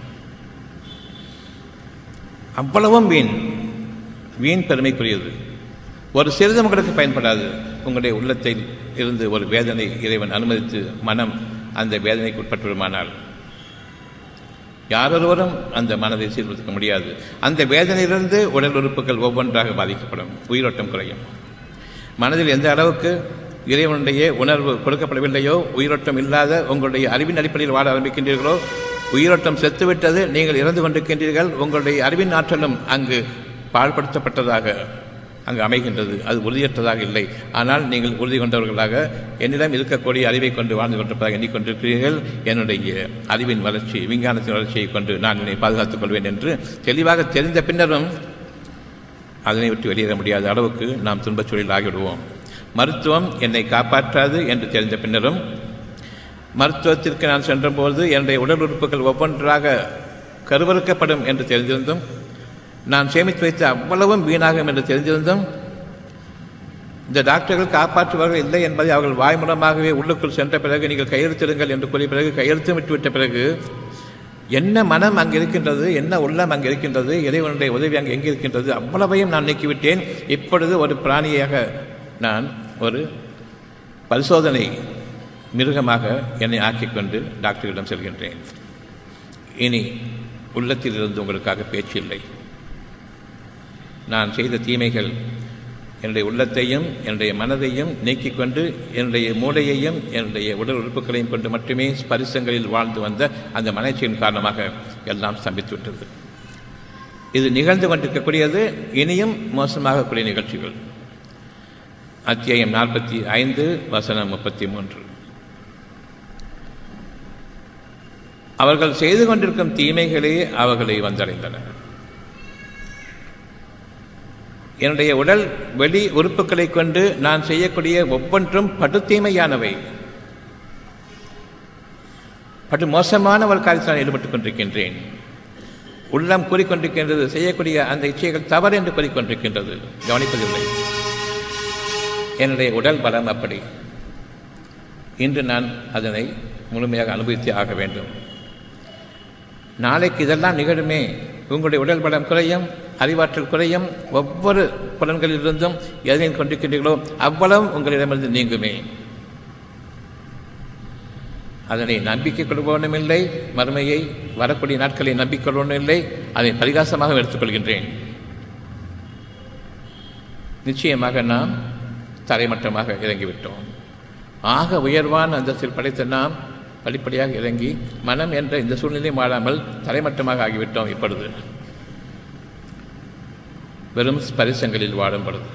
அவ்வளவும் வீண் வீண் பெருமைக்குரியது ஒரு சிறிது உங்களுக்கு பயன்படாது உங்களுடைய உள்ளத்தில் இருந்து ஒரு வேதனை இறைவன் அனுமதித்து மனம் அந்த வேதனைக்கு உட்பட்டுவிடுமானால் யாரொருவரும் அந்த மனதை சீர்படுத்த முடியாது அந்த வேதனையிலிருந்து உடல் உறுப்புகள் ஒவ்வொன்றாக பாதிக்கப்படும் உயிரோட்டம் குறையும் மனதில் எந்த அளவுக்கு இறைவனுடைய உணர்வு கொடுக்கப்படவில்லையோ உயிரோட்டம் இல்லாத உங்களுடைய அறிவின் அடிப்படையில் வாழ ஆரம்பிக்கின்றீர்களோ உயிரோட்டம் செத்துவிட்டது நீங்கள் இறந்து கொண்டிருக்கின்றீர்கள் உங்களுடைய அறிவின் ஆற்றலும் அங்கு பாழ்படுத்தப்பட்டதாக அங்கு அமைகின்றது அது உறுதியற்றதாக இல்லை ஆனால் நீங்கள் உறுதி கொண்டவர்களாக என்னிடம் இருக்கக்கூடிய அறிவை கொண்டு வாழ்ந்து கொண்டிருப்பதாக எண்ணிக்கொண்டிருக்கிறீர்கள் என்னுடைய அறிவின் வளர்ச்சி விஞ்ஞானத்தின் வளர்ச்சியை கொண்டு நான் என்னை பாதுகாத்துக் கொள்வேன் என்று தெளிவாக தெரிந்த பின்னரும் அதனை விட்டு வெளியேற முடியாத அளவுக்கு நாம் துன்பச் சூழலில் ஆகிவிடுவோம் மருத்துவம் என்னை காப்பாற்றாது என்று தெரிந்த பின்னரும் மருத்துவத்திற்கு நான் சென்றபோது என்னுடைய உடல் உறுப்புகள் ஒவ்வொன்றாக கருவறுக்கப்படும் என்று தெரிந்திருந்தும் நான் சேமித்து வைத்த அவ்வளவும் வீணாகும் என்று தெரிந்திருந்தும் இந்த டாக்டர்கள் காப்பாற்றுவார்கள் இல்லை என்பதை அவர்கள் வாய் மூலமாகவே உள்ளுக்குள் சென்ற பிறகு நீங்கள் கையெழுத்திடுங்கள் என்று கூறிய பிறகு கையெழுத்து விட்டுவிட்ட பிறகு என்ன மனம் அங்கே இருக்கின்றது என்ன உள்ளம் அங்கே இருக்கின்றது இறைவனுடைய உதவி அங்கே எங்கே இருக்கின்றது அவ்வளவையும் நான் நீக்கிவிட்டேன் இப்பொழுது ஒரு பிராணியாக நான் ஒரு பரிசோதனை மிருகமாக என்னை ஆக்கிக்கொண்டு டாக்டர்களிடம் செல்கின்றேன் இனி உள்ளத்தில் இருந்து உங்களுக்காக பேச்சு இல்லை நான் செய்த தீமைகள் என்னுடைய உள்ளத்தையும் என்னுடைய மனதையும் நீக்கிக் கொண்டு என்னுடைய மூளையையும் என்னுடைய உடல் உறுப்புகளையும் கொண்டு மட்டுமே ஸ்பரிசங்களில் வாழ்ந்து வந்த அந்த மனச்சியின் காரணமாக எல்லாம் ஸ்தம்பித்துவிட்டது இது நிகழ்ந்து கொண்டிருக்கக்கூடியது இனியும் மோசமாகக்கூடிய நிகழ்ச்சிகள் அத்தியாயம் நாற்பத்தி ஐந்து வசனம் முப்பத்தி மூன்று அவர்கள் செய்து கொண்டிருக்கும் தீமைகளே அவர்களை வந்தடைந்தன என்னுடைய உடல் வெளி உறுப்புகளை கொண்டு நான் செய்யக்கூடிய ஒவ்வொன்றும் படுத்தீமையானவை படு மோசமான ஒரு காரியத்தில் நான் ஈடுபட்டுக் கொண்டிருக்கின்றேன் உள்ளம் கூறிக்கொண்டிருக்கின்றது செய்யக்கூடிய அந்த இச்சைகள் தவறு என்று கூறிக்கொண்டிருக்கின்றது கவனிப்பதில்லை என்னுடைய உடல் பலம் அப்படி இன்று நான் அதனை முழுமையாக அனுபவித்தே ஆக வேண்டும் நாளைக்கு இதெல்லாம் நிகழுமே உங்களுடைய உடல் பலம் குறையும் அறிவாற்றல் குறையும் ஒவ்வொரு புலன்களிலிருந்தும் எதனை கொண்டிருக்கின்றீர்களோ அவ்வளவு உங்களிடமிருந்து நீங்குமே அதனை நம்பிக்கை கொள்பவனும் இல்லை மறுமையை வரக்கூடிய நாட்களை நம்பிக்கொள்வனும் இல்லை அதை பரிகாசமாக எடுத்துக்கொள்கின்றேன் நிச்சயமாக நாம் தரைமட்டமாக இறங்கிவிட்டோம் ஆக உயர்வான அந்தஸ்தில் படைத்த நாம் படிப்படியாக இறங்கி மனம் என்ற இந்த சூழ்நிலை மாறாமல் தரைமட்டமாக ஆகிவிட்டோம் இப்பொழுது வெறும் ஸ்பரிசங்களில் வாடும் பொழுது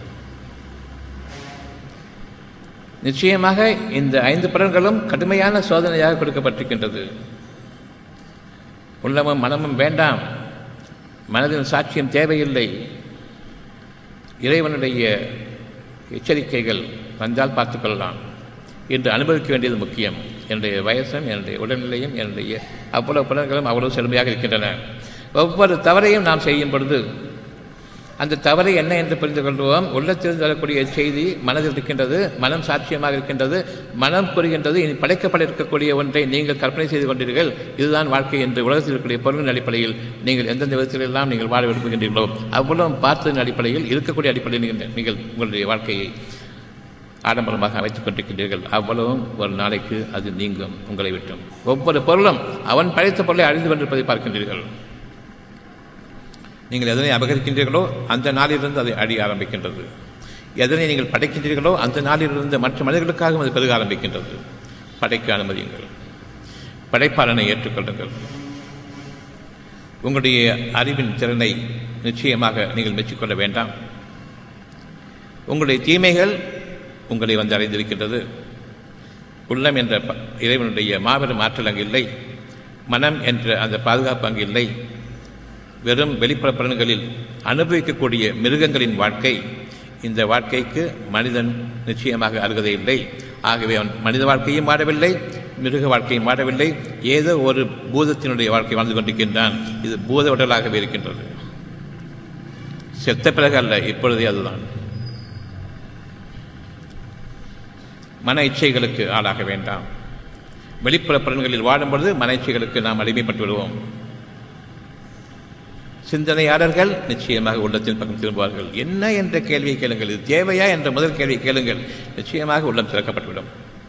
நிச்சயமாக இந்த ஐந்து பலன்களும் கடுமையான சோதனையாக கொடுக்கப்பட்டிருக்கின்றது உள்ளமும் மனமும் வேண்டாம் மனதின் சாட்சியம் தேவையில்லை இறைவனுடைய எச்சரிக்கைகள் வந்தால் பார்த்துக்கொள்ளலாம் என்று அனுபவிக்க வேண்டியது முக்கியம் என்னுடைய வயசும் என்னுடைய உடல்நிலையும் என்னுடைய அவ்வளவு புலன்களும் அவ்வளவு செழுமையாக இருக்கின்றன ஒவ்வொரு தவறையும் நாம் செய்யும் பொழுது அந்த தவறு என்ன என்று புரிந்து கொள்வோம் உள்ளத்திலிருந்து வரக்கூடிய செய்தி மனதில் இருக்கின்றது மனம் சாட்சியமாக இருக்கின்றது மனம் புரிகின்றது இனி படைக்கப்பட இருக்கக்கூடிய ஒன்றை நீங்கள் கற்பனை செய்து கொண்டீர்கள் இதுதான் வாழ்க்கை என்று உலகத்தில் இருக்கக்கூடிய பொருளின் அடிப்படையில் நீங்கள் எந்தெந்த விதத்திலெல்லாம் நீங்கள் வாழ விரும்புகின்றீர்களோ அவ்வளவு பார்த்ததன் அடிப்படையில் இருக்கக்கூடிய அடிப்படையில் நீங்கள் நீங்கள் உங்களுடைய வாழ்க்கையை ஆடம்பரமாக அமைத்துக் கொண்டிருக்கின்றீர்கள் அவ்வளவும் ஒரு நாளைக்கு அது நீங்கும் உங்களை விட்டும் ஒவ்வொரு பொருளும் அவன் படைத்த பொருளை அறிந்து கொண்டிருப்பதை பார்க்கின்றீர்கள் நீங்கள் எதனை அபகரிக்கின்றீர்களோ அந்த நாளிலிருந்து அதை அழிய ஆரம்பிக்கின்றது எதனை நீங்கள் படைக்கின்றீர்களோ அந்த நாளிலிருந்து மற்ற மனிதர்களுக்காகவும் அது பெருக ஆரம்பிக்கின்றது படைக்க அனுமதியுங்கள் படைப்பாளனை ஏற்றுக்கொள்ளுங்கள் உங்களுடைய அறிவின் திறனை நிச்சயமாக நீங்கள் மெச்சிக்கொள்ள வேண்டாம் உங்களுடைய தீமைகள் உங்களை வந்து அடைந்திருக்கின்றது உள்ளம் என்ற இறைவனுடைய மாபெரும் ஆற்றல் அங்கு இல்லை மனம் என்ற அந்த பாதுகாப்பு அங்கு இல்லை வெறும் வெளிப்புற பலன்களில் அனுபவிக்கக்கூடிய மிருகங்களின் வாழ்க்கை இந்த வாழ்க்கைக்கு மனிதன் நிச்சயமாக அருகதை இல்லை ஆகவே அவன் மனித வாழ்க்கையும் வாழவில்லை மிருக வாழ்க்கையும் வாழவில்லை ஏதோ ஒரு பூதத்தினுடைய வாழ்க்கை வாழ்ந்து கொண்டிருக்கின்றான் இது பூத உடலாகவே இருக்கின்றது செத்த பிறகு அல்ல இப்பொழுதே அதுதான் மன இச்சைகளுக்கு ஆளாக வேண்டாம் வெளிப்புற பலன்களில் வாடும் பொழுது மன இச்சைகளுக்கு நாம் அடிமைப்பட்டு விடுவோம் சிந்தனையாளர்கள் நிச்சயமாக உள்ளத்தின் பக்கம் திரும்புவார்கள் என்ன என்ற கேள்வியை கேளுங்கள் இது தேவையா என்ற முதல் கேள்வியை கேளுங்கள் நிச்சயமாக உள்ளம் திறக்கப்பட்டுவிடும்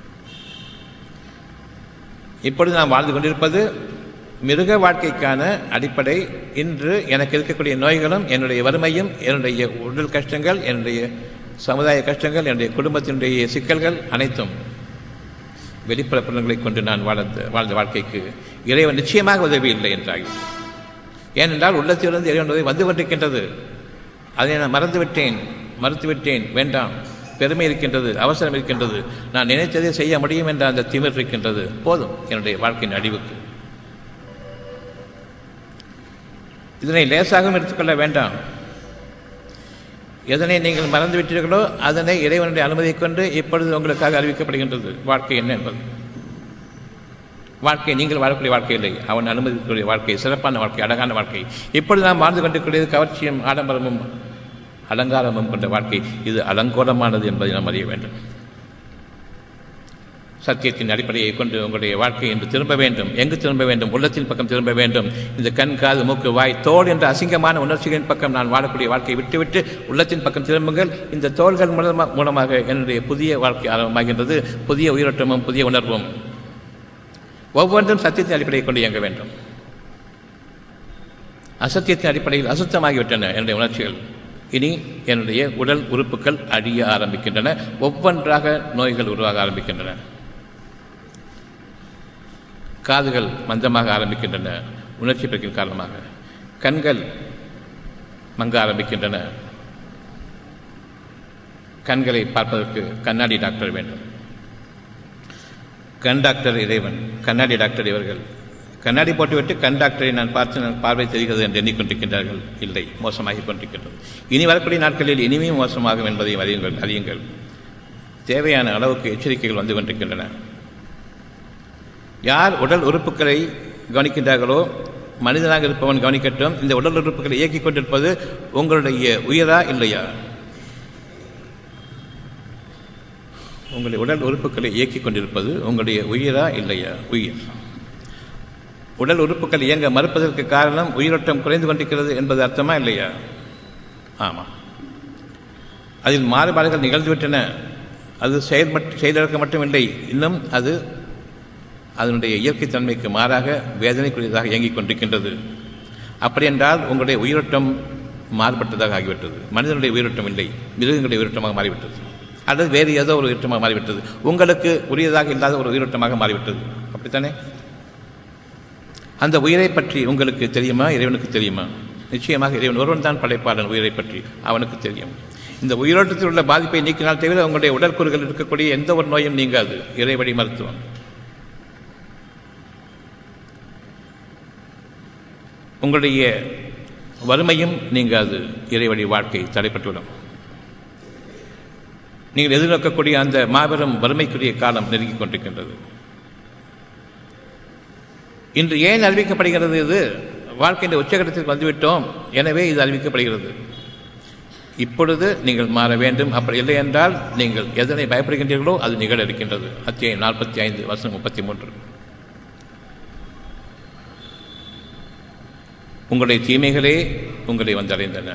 இப்பொழுது நாம் வாழ்ந்து கொண்டிருப்பது மிருக வாழ்க்கைக்கான அடிப்படை இன்று எனக்கு இருக்கக்கூடிய நோய்களும் என்னுடைய வறுமையும் என்னுடைய உடல் கஷ்டங்கள் என்னுடைய சமுதாய கஷ்டங்கள் என்னுடைய குடும்பத்தினுடைய சிக்கல்கள் அனைத்தும் வெளிப்புற பலன்களை கொண்டு நான் வாழ்ந்த வாழ்ந்த வாழ்க்கைக்கு இறைவன் நிச்சயமாக உதவி இல்லை என்றாகும் ஏனென்றால் உள்ளத்திலிருந்து இறைவன் வந்து கொண்டிருக்கின்றது அதை நான் மறந்துவிட்டேன் மறுத்துவிட்டேன் வேண்டாம் பெருமை இருக்கின்றது அவசரம் இருக்கின்றது நான் நினைத்ததை செய்ய முடியும் என்ற அந்த திமிர் இருக்கின்றது போதும் என்னுடைய வாழ்க்கையின் அழிவுக்கு இதனை லேசாகவும் எடுத்துக்கொள்ள வேண்டாம் எதனை நீங்கள் மறந்துவிட்டீர்களோ அதனை இறைவனுடைய அனுமதியை கொண்டு இப்பொழுது உங்களுக்காக அறிவிக்கப்படுகின்றது வாழ்க்கை என்ன என்பது வாழ்க்கை நீங்கள் வாழக்கூடிய வாழ்க்கை இல்லை அவன் அனுமதிக்கக்கூடிய வாழ்க்கை சிறப்பான வாழ்க்கை அழகான வாழ்க்கை இப்பொழுது நாம் வாழ்ந்து கொண்டிருக்கூடியது கவர்ச்சியும் ஆடம்பரமும் அலங்காரமும் கொண்ட வாழ்க்கை இது அலங்கோலமானது என்பதை நாம் அறிய வேண்டும் சத்தியத்தின் அடிப்படையை கொண்டு உங்களுடைய வாழ்க்கை என்று திரும்ப வேண்டும் எங்கு திரும்ப வேண்டும் உள்ளத்தின் பக்கம் திரும்ப வேண்டும் இந்த கண் காது மூக்கு வாய் தோல் என்ற அசிங்கமான உணர்ச்சிகளின் பக்கம் நான் வாழக்கூடிய வாழ்க்கையை விட்டுவிட்டு உள்ளத்தின் பக்கம் திரும்புங்கள் இந்த தோள்கள் மூலமாக என்னுடைய புதிய வாழ்க்கை ஆரம்பமாகின்றது புதிய உயிரோட்டமும் புதிய உணர்வும் ஒவ்வொன்றும் சத்தியத்தின் அடிப்படையை கொண்டு இயங்க வேண்டும் அசத்தியத்தின் அடிப்படையில் அசுத்தமாகிவிட்டன என்னுடைய உணர்ச்சிகள் இனி என்னுடைய உடல் உறுப்புகள் அழிய ஆரம்பிக்கின்றன ஒவ்வொன்றாக நோய்கள் உருவாக ஆரம்பிக்கின்றன காதுகள் மந்தமாக ஆரம்பிக்கின்றன உணர்ச்சி பெருக்கின் காரணமாக கண்கள் மங்க ஆரம்பிக்கின்றன கண்களை பார்ப்பதற்கு கண்ணாடி டாக்டர் வேண்டும் கண் டாக்டர் இறைவன் கண்ணாடி டாக்டர் இவர்கள் கண்ணாடி போட்டுவிட்டு கண் டாக்டரை நான் பார்த்து நான் பார்வை தெரிகிறது என்று எண்ணிக்கொண்டிருக்கின்றார்கள் இல்லை மோசமாகி கொண்டிருக்கின்றது இனி வரக்கூடிய நாட்களில் இனிமையும் மோசமாகும் என்பதையும் அறியுங்கள் அறியுங்கள் தேவையான அளவுக்கு எச்சரிக்கைகள் வந்து கொண்டிருக்கின்றன யார் உடல் உறுப்புகளை கவனிக்கின்றார்களோ மனிதனாக இருப்பவன் கவனிக்கட்டும் இந்த உடல் உறுப்புகளை இயக்கிக் கொண்டிருப்பது உங்களுடைய உயிரா இல்லையா உங்களுடைய உடல் உறுப்புகளை இயக்கிக் கொண்டிருப்பது உங்களுடைய உயிரா இல்லையா உயிர் உடல் உறுப்புகள் இயங்க மறுப்பதற்கு காரணம் உயிரோட்டம் குறைந்து கொண்டிருக்கிறது என்பது அர்த்தமா இல்லையா ஆமாம் அதில் மாறுபாடுகள் நிகழ்ந்துவிட்டன அது செயல் மட் செயலிழக்க மட்டுமில்லை இன்னும் அது அதனுடைய இயற்கை தன்மைக்கு மாறாக வேதனைக்குரியதாக இயங்கிக் கொண்டிருக்கின்றது அப்படி என்றால் உங்களுடைய உயிரோட்டம் மாறுபட்டதாக ஆகிவிட்டது மனிதனுடைய உயிரோட்டம் இல்லை மிருகங்களுடைய உயிரோட்டமாக மாறிவிட்டது அல்லது வேறு ஏதோ ஒரு உயிரோட்டமாக மாறிவிட்டது உங்களுக்கு உரியதாக இல்லாத ஒரு உயிரோட்டமாக மாறிவிட்டது அப்படித்தானே அந்த உயிரை பற்றி உங்களுக்கு தெரியுமா இறைவனுக்கு தெரியுமா நிச்சயமாக இறைவன் ஒருவன் தான் படைப்பாளன் உயிரை பற்றி அவனுக்கு தெரியும் இந்த உயிரோட்டத்தில் உள்ள பாதிப்பை நீக்கினால் தவிர உங்களுடைய உடற்கூறுகள் இருக்கக்கூடிய எந்த ஒரு நோயும் நீங்காது இறைவழி மருத்துவம் உங்களுடைய வறுமையும் நீங்காது இறைவழி வாழ்க்கை தடைப்பட்டுவிடும் நீங்கள் எதிர்நோக்கக்கூடிய அந்த மாபெரும் வறுமைக்குரிய காலம் நெருங்கிக் கொண்டிருக்கின்றது இன்று ஏன் அறிவிக்கப்படுகிறது இது வாழ்க்கையின் உச்சகட்டத்திற்கு வந்துவிட்டோம் எனவே இது அறிவிக்கப்படுகிறது இப்பொழுது நீங்கள் மாற வேண்டும் அப்படி இல்லை என்றால் நீங்கள் எதனை பயப்படுகின்றீர்களோ அது நிகழ இருக்கின்றது அத்தியாயம் நாற்பத்தி ஐந்து வருஷம் முப்பத்தி மூன்று உங்களுடைய தீமைகளே உங்களை வந்தடைந்தன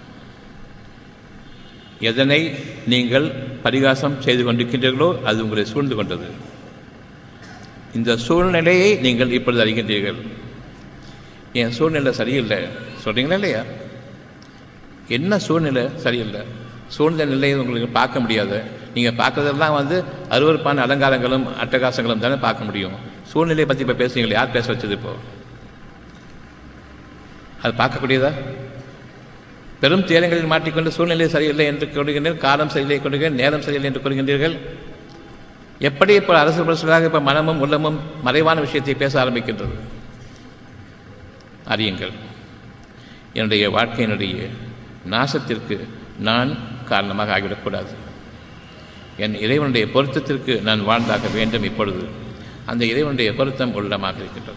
எதனை நீங்கள் பரிகாசம் செய்து கொண்டிருக்கின்றீர்களோ அது உங்களை சூழ்ந்து கொண்டது இந்த சூழ்நிலையை நீங்கள் இப்பொழுது அறிகின்றீர்கள் என் சூழ்நிலை சரியில்லை சொல்கிறீங்களா இல்லையா என்ன சூழ்நிலை சரியில்லை சூழ்நிலை நிலையை உங்களுக்கு பார்க்க முடியாது நீங்கள் பார்க்குறதெல்லாம் வந்து அருவறுப்பான அலங்காரங்களும் அட்டகாசங்களும் தானே பார்க்க முடியும் சூழ்நிலையை பற்றி இப்போ பேசுறீங்களே யார் பேச வச்சது இப்போ அது பார்க்கக்கூடியதா பெரும் தேரங்களில் மாட்டிக்கொண்டு சூழ்நிலை சரியில்லை என்று கொள்கின்றீர்கள் காலம் சரியில்லை கொள்கிறேன் நேரம் சரியில்லை என்று கொள்கின்றீர்கள் எப்படி இப்போ அரசு பிரசலாக இப்போ மனமும் உள்ளமும் மறைவான விஷயத்தை பேச ஆரம்பிக்கின்றது அறியுங்கள் என்னுடைய வாழ்க்கையினுடைய நாசத்திற்கு நான் காரணமாக ஆகிவிடக்கூடாது என் இறைவனுடைய பொருத்தத்திற்கு நான் வாழ்ந்தாக வேண்டும் இப்பொழுது அந்த இறைவனுடைய பொருத்தம் உள்ளமாக இருக்கின்றது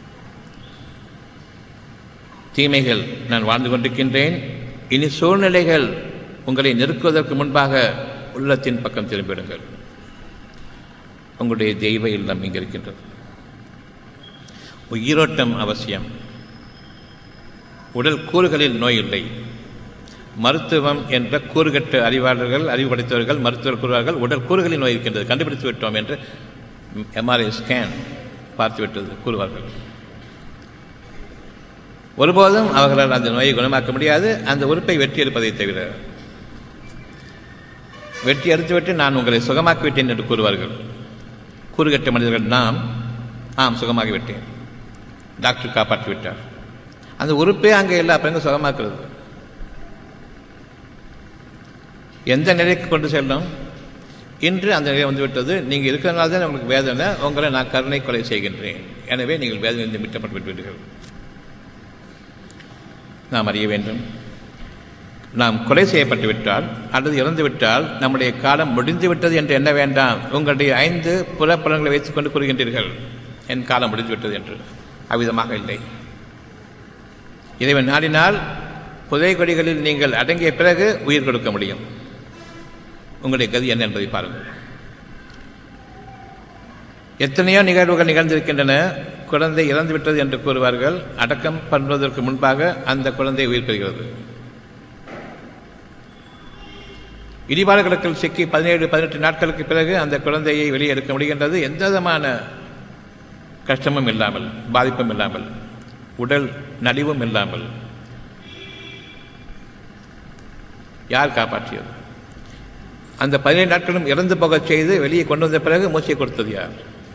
தீமைகள் நான் வாழ்ந்து கொண்டிருக்கின்றேன் இனி சூழ்நிலைகள் உங்களை நெருக்குவதற்கு முன்பாக உள்ளத்தின் பக்கம் திரும்பிவிடுங்கள் உங்களுடைய தெய்வ இல்லம் இங்கே இருக்கின்றது உயிரோட்டம் அவசியம் உடல் கூறுகளில் நோய் இல்லை மருத்துவம் என்ற கூறுகட்ட அறிவாளர்கள் அறிவு படைத்தவர்கள் மருத்துவர் கூறுவார்கள் உடல் கூறுகளில் நோய் இருக்கின்றது கண்டுபிடித்து விட்டோம் என்று எம்ஆர்ஐ ஸ்கேன் பார்த்துவிட்டது கூறுவார்கள் ஒருபோதும் அவர்களால் அந்த நோயை குணமாக்க முடியாது அந்த உறுப்பை வெட்டி எடுப்பதை தவிர வெட்டி எடுத்துவிட்டு நான் உங்களை சுகமாக்கிவிட்டேன் என்று கூறுவார்கள் கூறுகட்ட மனிதர்கள் நாம் ஆம் சுகமாகிவிட்டேன் டாக்டர் காப்பாற்றி விட்டார் அந்த உறுப்பே அங்கே இல்லை அப்புறம் சுகமாக்குறது எந்த நிலைக்கு கொண்டு செல்லும் இன்று அந்த நிலை வந்துவிட்டது நீங்கள் இருக்கிறனால தான் உங்களுக்கு வேதனை உங்களை நான் கருணை கொலை செய்கின்றேன் எனவே நீங்கள் வேதனை மீட்டப்பட்டு விடுவீர்கள் நாம் அறிய வேண்டும் நாம் கொலை செய்யப்பட்டு விட்டால் அல்லது இறந்து விட்டால் நம்முடைய காலம் முடிந்து விட்டது என்று எண்ண வேண்டாம் உங்களுடைய ஐந்து புறப்பலன்களை வைத்துக் கொண்டு கூறுகின்றீர்கள் என் காலம் முடிந்து விட்டது என்று அவ்விதமாக இல்லை இறைவன் நாடினால் புதை கொடிகளில் நீங்கள் அடங்கிய பிறகு உயிர் கொடுக்க முடியும் உங்களுடைய கதி என்ன என்பதை பாருங்கள் எத்தனையோ நிகழ்வுகள் நிகழ்ந்திருக்கின்றன குழந்தை இறந்துவிட்டது என்று கூறுவார்கள் அடக்கம் பண்ணுவதற்கு முன்பாக அந்த குழந்தை உயிர் பெறுகிறது இடிபாடுகளுக்குள் சிக்கி பதினேழு பதினெட்டு நாட்களுக்கு பிறகு அந்த குழந்தையை வெளியே எடுக்க முடிகின்றது எந்த விதமான கஷ்டமும் இல்லாமல் பாதிப்பும் இல்லாமல் உடல் நலிவும் இல்லாமல் யார் காப்பாற்றியது அந்த பதினேழு நாட்களும் இறந்து போகச் செய்து வெளியே கொண்டு வந்த பிறகு மூச்சை கொடுத்தது யார்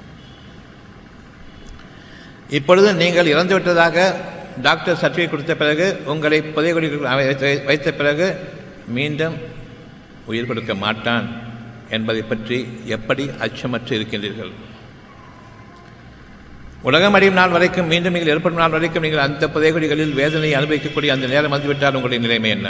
இப்பொழுது நீங்கள் இறந்து விட்டதாக டாக்டர் சர்டிஃபிகேட் கொடுத்த பிறகு உங்களை புதைகுடிகள் வைத்த பிறகு மீண்டும் உயிர் கொடுக்க மாட்டான் என்பதை பற்றி எப்படி அச்சமற்று இருக்கின்றீர்கள் உலகம் அடையும் நாள் வரைக்கும் மீண்டும் நீங்கள் ஏற்படும் நாள் வரைக்கும் நீங்கள் அந்த புதைகுடிகளில் வேதனையை அனுபவிக்கக்கூடிய அந்த நேரம் வந்துவிட்டால் உங்களுடைய நிலைமை என்ன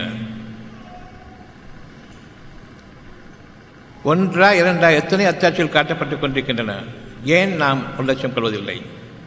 ஒன்றா இரண்டா எத்தனை அத்தாட்சிகள் காட்டப்பட்டுக் கொண்டிருக்கின்றன ஏன் நாம் உள்ளட்சம் கொள்வதில்லை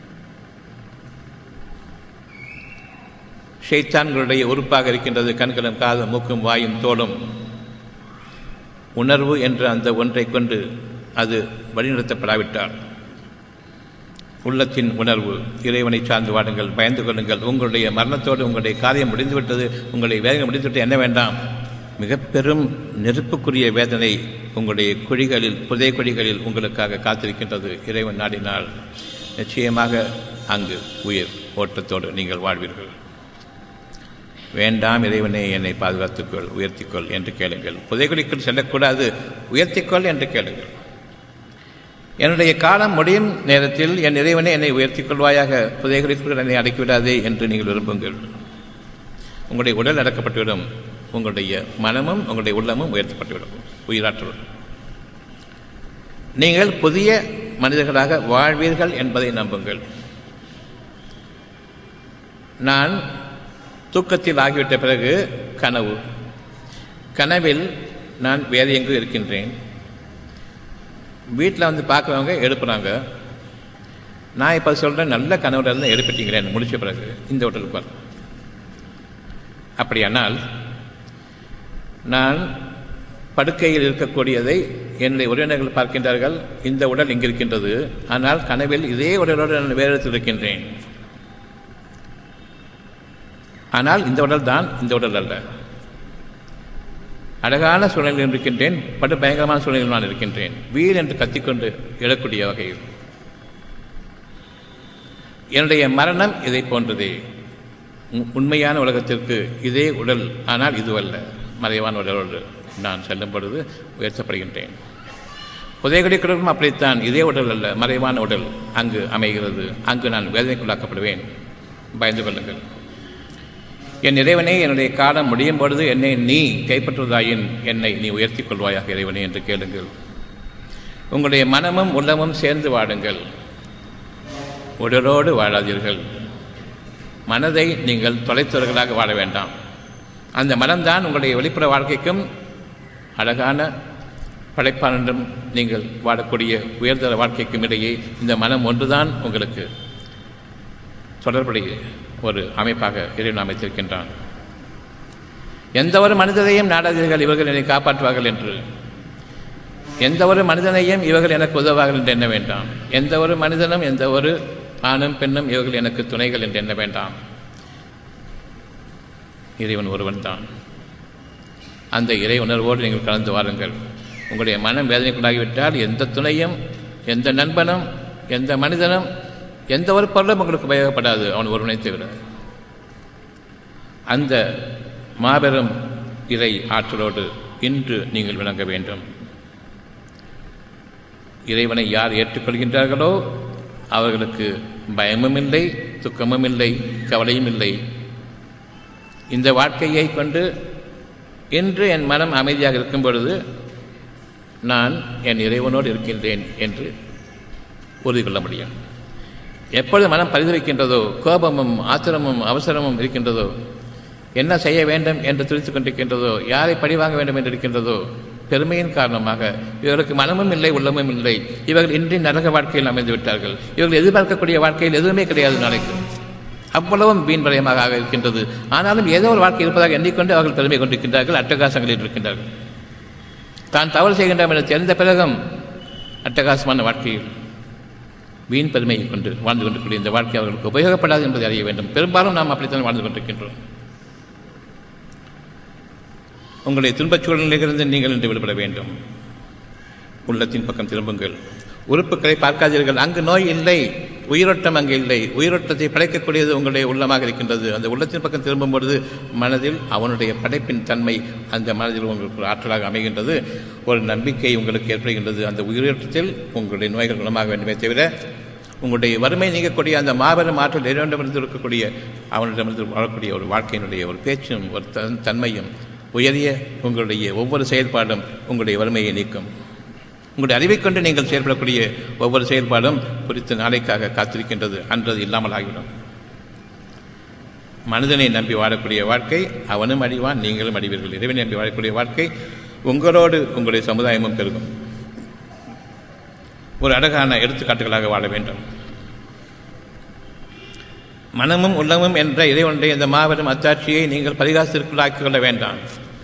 ஷைத்தான்களுடைய உறுப்பாக இருக்கின்றது கண்களும் காதும் மூக்கும் வாயும் தோளும் உணர்வு என்ற அந்த ஒன்றை கொண்டு அது வழிநடத்தப்படாவிட்டால் உள்ளத்தின் உணர்வு இறைவனை சார்ந்து வாடுங்கள் பயந்து கொள்ளுங்கள் உங்களுடைய மரணத்தோடு உங்களுடைய காரியம் முடிந்துவிட்டது உங்களுடைய வேதனை முடிந்துவிட்டு என்ன வேண்டாம் மிக பெரும் நெருப்புக்குரிய வேதனை உங்களுடைய குழிகளில் புதை குழிகளில் உங்களுக்காக காத்திருக்கின்றது இறைவன் நாடினால் நிச்சயமாக அங்கு உயிர் ஓட்டத்தோடு நீங்கள் வாழ்வீர்கள் வேண்டாம் இறைவனே என்னை பாதுகாத்துக்கொள் உயர்த்திக்கொள் என்று கேளுங்கள் புதைகுழிக்குள் செல்லக்கூடாது உயர்த்திக்கொள் என்று கேளுங்கள் என்னுடைய காலம் முடியும் நேரத்தில் என் இறைவனே என்னை உயர்த்திக் கொள்வாயாக புதைகுழிக்குள் என்னை அடக்கிவிடாதே என்று நீங்கள் விரும்புங்கள் உங்களுடைய உடல் அடக்கப்பட்டுவிடும் உங்களுடைய மனமும் உங்களுடைய உள்ளமும் உயர்த்தப்பட்டுவிடும் உயிராற்றல் நீங்கள் புதிய மனிதர்களாக வாழ்வீர்கள் என்பதை நம்புங்கள் நான் தூக்கத்தில் ஆகிவிட்ட பிறகு கனவு கனவில் நான் வேறு எங்கும் இருக்கின்றேன் வீட்டில் வந்து பார்க்குறவங்க எழுப்புறாங்க நான் இப்போ சொல்கிறேன் நல்ல கனவுல இருந்து எழுப்பிட்டீங்களேன் முடிச்ச பிறகு இந்த உடலுக்கு வர அப்படியானால் நான் படுக்கையில் இருக்கக்கூடியதை என்னுடைய உறவினர்கள் பார்க்கின்றார்கள் இந்த உடல் இங்கு இருக்கின்றது ஆனால் கனவில் இதே உடலோடு நான் வேறு இடத்தில் இருக்கின்றேன் ஆனால் இந்த உடல் தான் இந்த உடல் அல்ல அழகான சூழ்நிலையில் இருக்கின்றேன் படு பயங்கரமான சூழ்நிலையில் நான் இருக்கின்றேன் வீர் என்று கத்திக்கொண்டு எழக்கூடிய வகையில் என்னுடைய மரணம் இதை போன்றதே உண்மையான உலகத்திற்கு இதே உடல் ஆனால் இதுவல்ல மறைவான உடலோடு நான் செல்லும் பொழுது உயர்த்தப்படுகின்றேன் உதயகுடி கடலும் அப்படித்தான் இதே உடல் அல்ல மறைவான உடல் அங்கு அமைகிறது அங்கு நான் வேதனைக்குள்ளாக்கப்படுவேன் பயந்து கொள்ளுங்கள் என் இறைவனே என்னுடைய காலம் முடியும் பொழுது என்னை நீ கைப்பற்றுவதாயின் என்னை நீ உயர்த்திக் கொள்வாயாக இறைவனே என்று கேளுங்கள் உங்களுடைய மனமும் உள்ளமும் சேர்ந்து வாடுங்கள் உடலோடு வாழாதீர்கள் மனதை நீங்கள் தொலைத்தவர்களாக வாழ வேண்டாம் அந்த மனம்தான் உங்களுடைய வெளிப்புற வாழ்க்கைக்கும் அழகான படைப்பாளனும் நீங்கள் வாழக்கூடிய உயர்தர வாழ்க்கைக்கும் இடையே இந்த மனம் ஒன்றுதான் உங்களுக்கு தொடர்புடைய ஒரு அமைப்பாக இறைவன் அமைத்திருக்கின்றான் எந்த ஒரு மனிதரையும் நாடாதீர்கள் இவர்கள் என்னை காப்பாற்றுவார்கள் என்று எந்த ஒரு மனிதனையும் இவர்கள் எனக்கு உதவார்கள் என்று எண்ண வேண்டாம் எந்த ஒரு மனிதனும் எந்த ஒரு ஆணும் பெண்ணும் இவர்கள் எனக்கு துணைகள் என்று எண்ண வேண்டாம் இறைவன் ஒருவன் தான் அந்த இறை உணர்வோடு நீங்கள் கலந்து வாருங்கள் உங்களுடைய மனம் வேதனைக்குள்ளாகிவிட்டால் எந்த துணையும் எந்த நண்பனும் எந்த மனிதனும் எந்த ஒரு பொருளும் உங்களுக்கு உபயோகப்படாது அவன் ஒருவனை தவிர அந்த மாபெரும் இறை ஆற்றலோடு இன்று நீங்கள் விளங்க வேண்டும் இறைவனை யார் ஏற்றுக்கொள்கின்றார்களோ அவர்களுக்கு பயமும் இல்லை துக்கமும் இல்லை கவலையும் இல்லை இந்த வாழ்க்கையை கொண்டு இன்று என் மனம் அமைதியாக இருக்கும் பொழுது நான் என் இறைவனோடு இருக்கின்றேன் என்று உறுதி கொள்ள முடியும் எப்பொழுது மனம் பரிந்துரைக்கின்றதோ கோபமும் ஆத்திரமும் அவசரமும் இருக்கின்றதோ என்ன செய்ய வேண்டும் என்று துடித்துக் கொண்டிருக்கின்றதோ யாரை பழிவாங்க வேண்டும் என்று இருக்கின்றதோ பெருமையின் காரணமாக இவர்களுக்கு மனமும் இல்லை உள்ளமும் இல்லை இவர்கள் இன்றி நரக வாழ்க்கையில் அமைந்து விட்டார்கள் இவர்கள் எதிர்பார்க்கக்கூடிய வாழ்க்கையில் எதுவுமே கிடையாது நாளைக்கு அவ்வளவும் வீண் விரயமாக இருக்கின்றது ஆனாலும் ஏதோ ஒரு வாழ்க்கை இருப்பதாக எண்ணிக்கொண்டு அவர்கள் பெருமை கொண்டிருக்கின்றார்கள் அட்டகாசங்களில் இருக்கின்றார்கள் தான் தவறு செய்கின்றோம் என தெரிந்த பிறகும் அட்டகாசமான வாழ்க்கையில் வீண் பெருமையை கொண்டு வாழ்ந்து கொண்டிருக்கிற இந்த வாழ்க்கை அவர்களுக்கு உபயோகப்படாது என்பதை அறிய வேண்டும் பெரும்பாலும் நாம் அப்படித்தான் வாழ்ந்து கொண்டிருக்கின்றோம் உங்களுடைய துன்பச் சூழ்நிலையிலிருந்து நீங்கள் இன்று விடுபட வேண்டும் உள்ளத்தின் பக்கம் திரும்புங்கள் உறுப்புகளை பார்க்காதீர்கள் அங்கு நோய் இல்லை உயிரோட்டம் அங்கு இல்லை உயிரோட்டத்தை படைக்கக்கூடியது உங்களுடைய உள்ளமாக இருக்கின்றது அந்த உள்ளத்தின் பக்கம் திரும்பும் பொழுது மனதில் அவனுடைய படைப்பின் தன்மை அந்த மனதில் உங்களுக்கு ஒரு ஆற்றலாக அமைகின்றது ஒரு நம்பிக்கை உங்களுக்கு ஏற்படுகின்றது அந்த உயிரோட்டத்தில் உங்களுடைய நோய்கள் குணமாக வேண்டுமே தவிர உங்களுடைய வறுமை நீங்கக்கூடிய அந்த மாபெரும் ஆற்றல் இறைவனிடமிருந்து இருக்கக்கூடிய அவனிடமிருந்து வாழக்கூடிய ஒரு வாழ்க்கையினுடைய ஒரு பேச்சும் ஒரு தன் தன்மையும் உயரிய உங்களுடைய ஒவ்வொரு செயல்பாடும் உங்களுடைய வறுமையை நீக்கும் உங்களுடைய அறிவைக் கொண்டு நீங்கள் செயல்படக்கூடிய ஒவ்வொரு செயல்பாடும் குறித்த நாளைக்காக காத்திருக்கின்றது அன்றது இல்லாமல் ஆகிவிடும் மனிதனை நம்பி வாழக்கூடிய வாழ்க்கை அவனும் அழிவான் நீங்களும் அழிவீர்கள் இறைவனை நம்பி வாழக்கூடிய வாழ்க்கை உங்களோடு உங்களுடைய சமுதாயமும் பெருகும் ஒரு அழகான எடுத்துக்காட்டுகளாக வாழ வேண்டும் மனமும் உள்ளமும் என்ற இறைவனுடைய இந்த மாபெரும் அத்தாட்சியை நீங்கள் பரிகாசத்திற்குள்ளாக்கிக் கொள்ள வேண்டாம்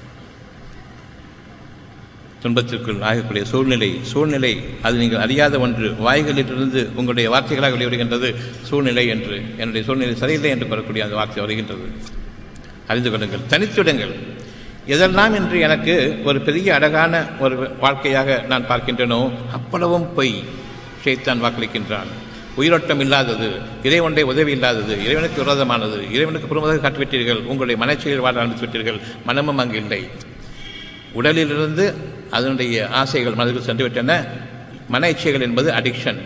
துன்பத்திற்குள் ஆகக்கூடிய சூழ்நிலை சூழ்நிலை அது நீங்கள் அறியாத ஒன்று வாய்களிலிருந்து உங்களுடைய வார்த்தைகளாக வெளிவருகின்றது சூழ்நிலை என்று என்னுடைய சூழ்நிலை சரியில்லை என்று கூறக்கூடிய அந்த வார்த்தை வருகின்றது அறிந்து கொள்ளுங்கள் தனித்துடுங்கள் எதெல்லாம் இன்று எனக்கு ஒரு பெரிய அழகான ஒரு வாழ்க்கையாக நான் பார்க்கின்றனோ அவ்வளவும் பொய் ஷைத்தான் வாக்களிக்கின்றான் உயிரோட்டம் இல்லாதது இறைவனுடைய உதவி இல்லாதது இறைவனுக்கு விரோதமானது இறைவனுக்கு புறமுதாக காட்டிவிட்டீர்கள் உங்களுடைய மனச்செயல் வாழ ஆரம்பித்து விட்டீர்கள் மனமும் அங்கு இல்லை உடலிலிருந்து அதனுடைய ஆசைகள் மனதில் சென்றுவிட்டன மன இச்சைகள் என்பது அடிக்ஷன்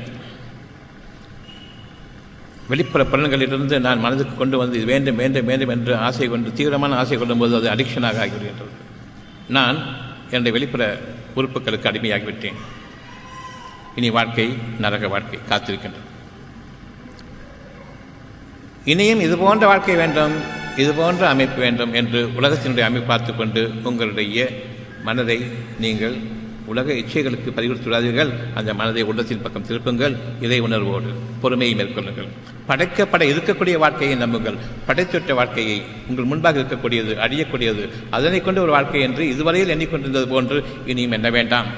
வெளிப்புற பலன்களிலிருந்து நான் மனதுக்கு கொண்டு வந்து இது வேண்டும் வேண்டும் வேண்டும் என்று ஆசை கொண்டு தீவிரமான ஆசை கொள்ளும்போது அது அடிக்ஷனாக ஆகிவிடுகின்றது நான் என்னுடைய வெளிப்புற உறுப்புகளுக்கு அடிமையாகிவிட்டேன் இனி வாழ்க்கை நரக வாழ்க்கை காத்திருக்கின்றது இனியும் இது போன்ற வாழ்க்கை வேண்டும் இது போன்ற அமைப்பு வேண்டும் என்று உலகத்தினுடைய அமைப்பு பார்த்து கொண்டு உங்களுடைய மனதை நீங்கள் உலக இச்சைகளுக்கு பறிகொடுத்து விடாதீர்கள் அந்த மனதை உள்ளத்தின் பக்கம் திருப்புங்கள் இறை உணர்வோடு பொறுமையை மேற்கொள்ளுங்கள் படைக்கப்பட இருக்கக்கூடிய வாழ்க்கையை நம்புங்கள் படைத்துவிட்ட வாழ்க்கையை உங்கள் முன்பாக இருக்கக்கூடியது அழியக்கூடியது அதனை கொண்டு ஒரு வாழ்க்கை என்று இதுவரையில் எண்ணிக்கொண்டிருந்தது போன்று இனியும் எண்ண வேண்டாம்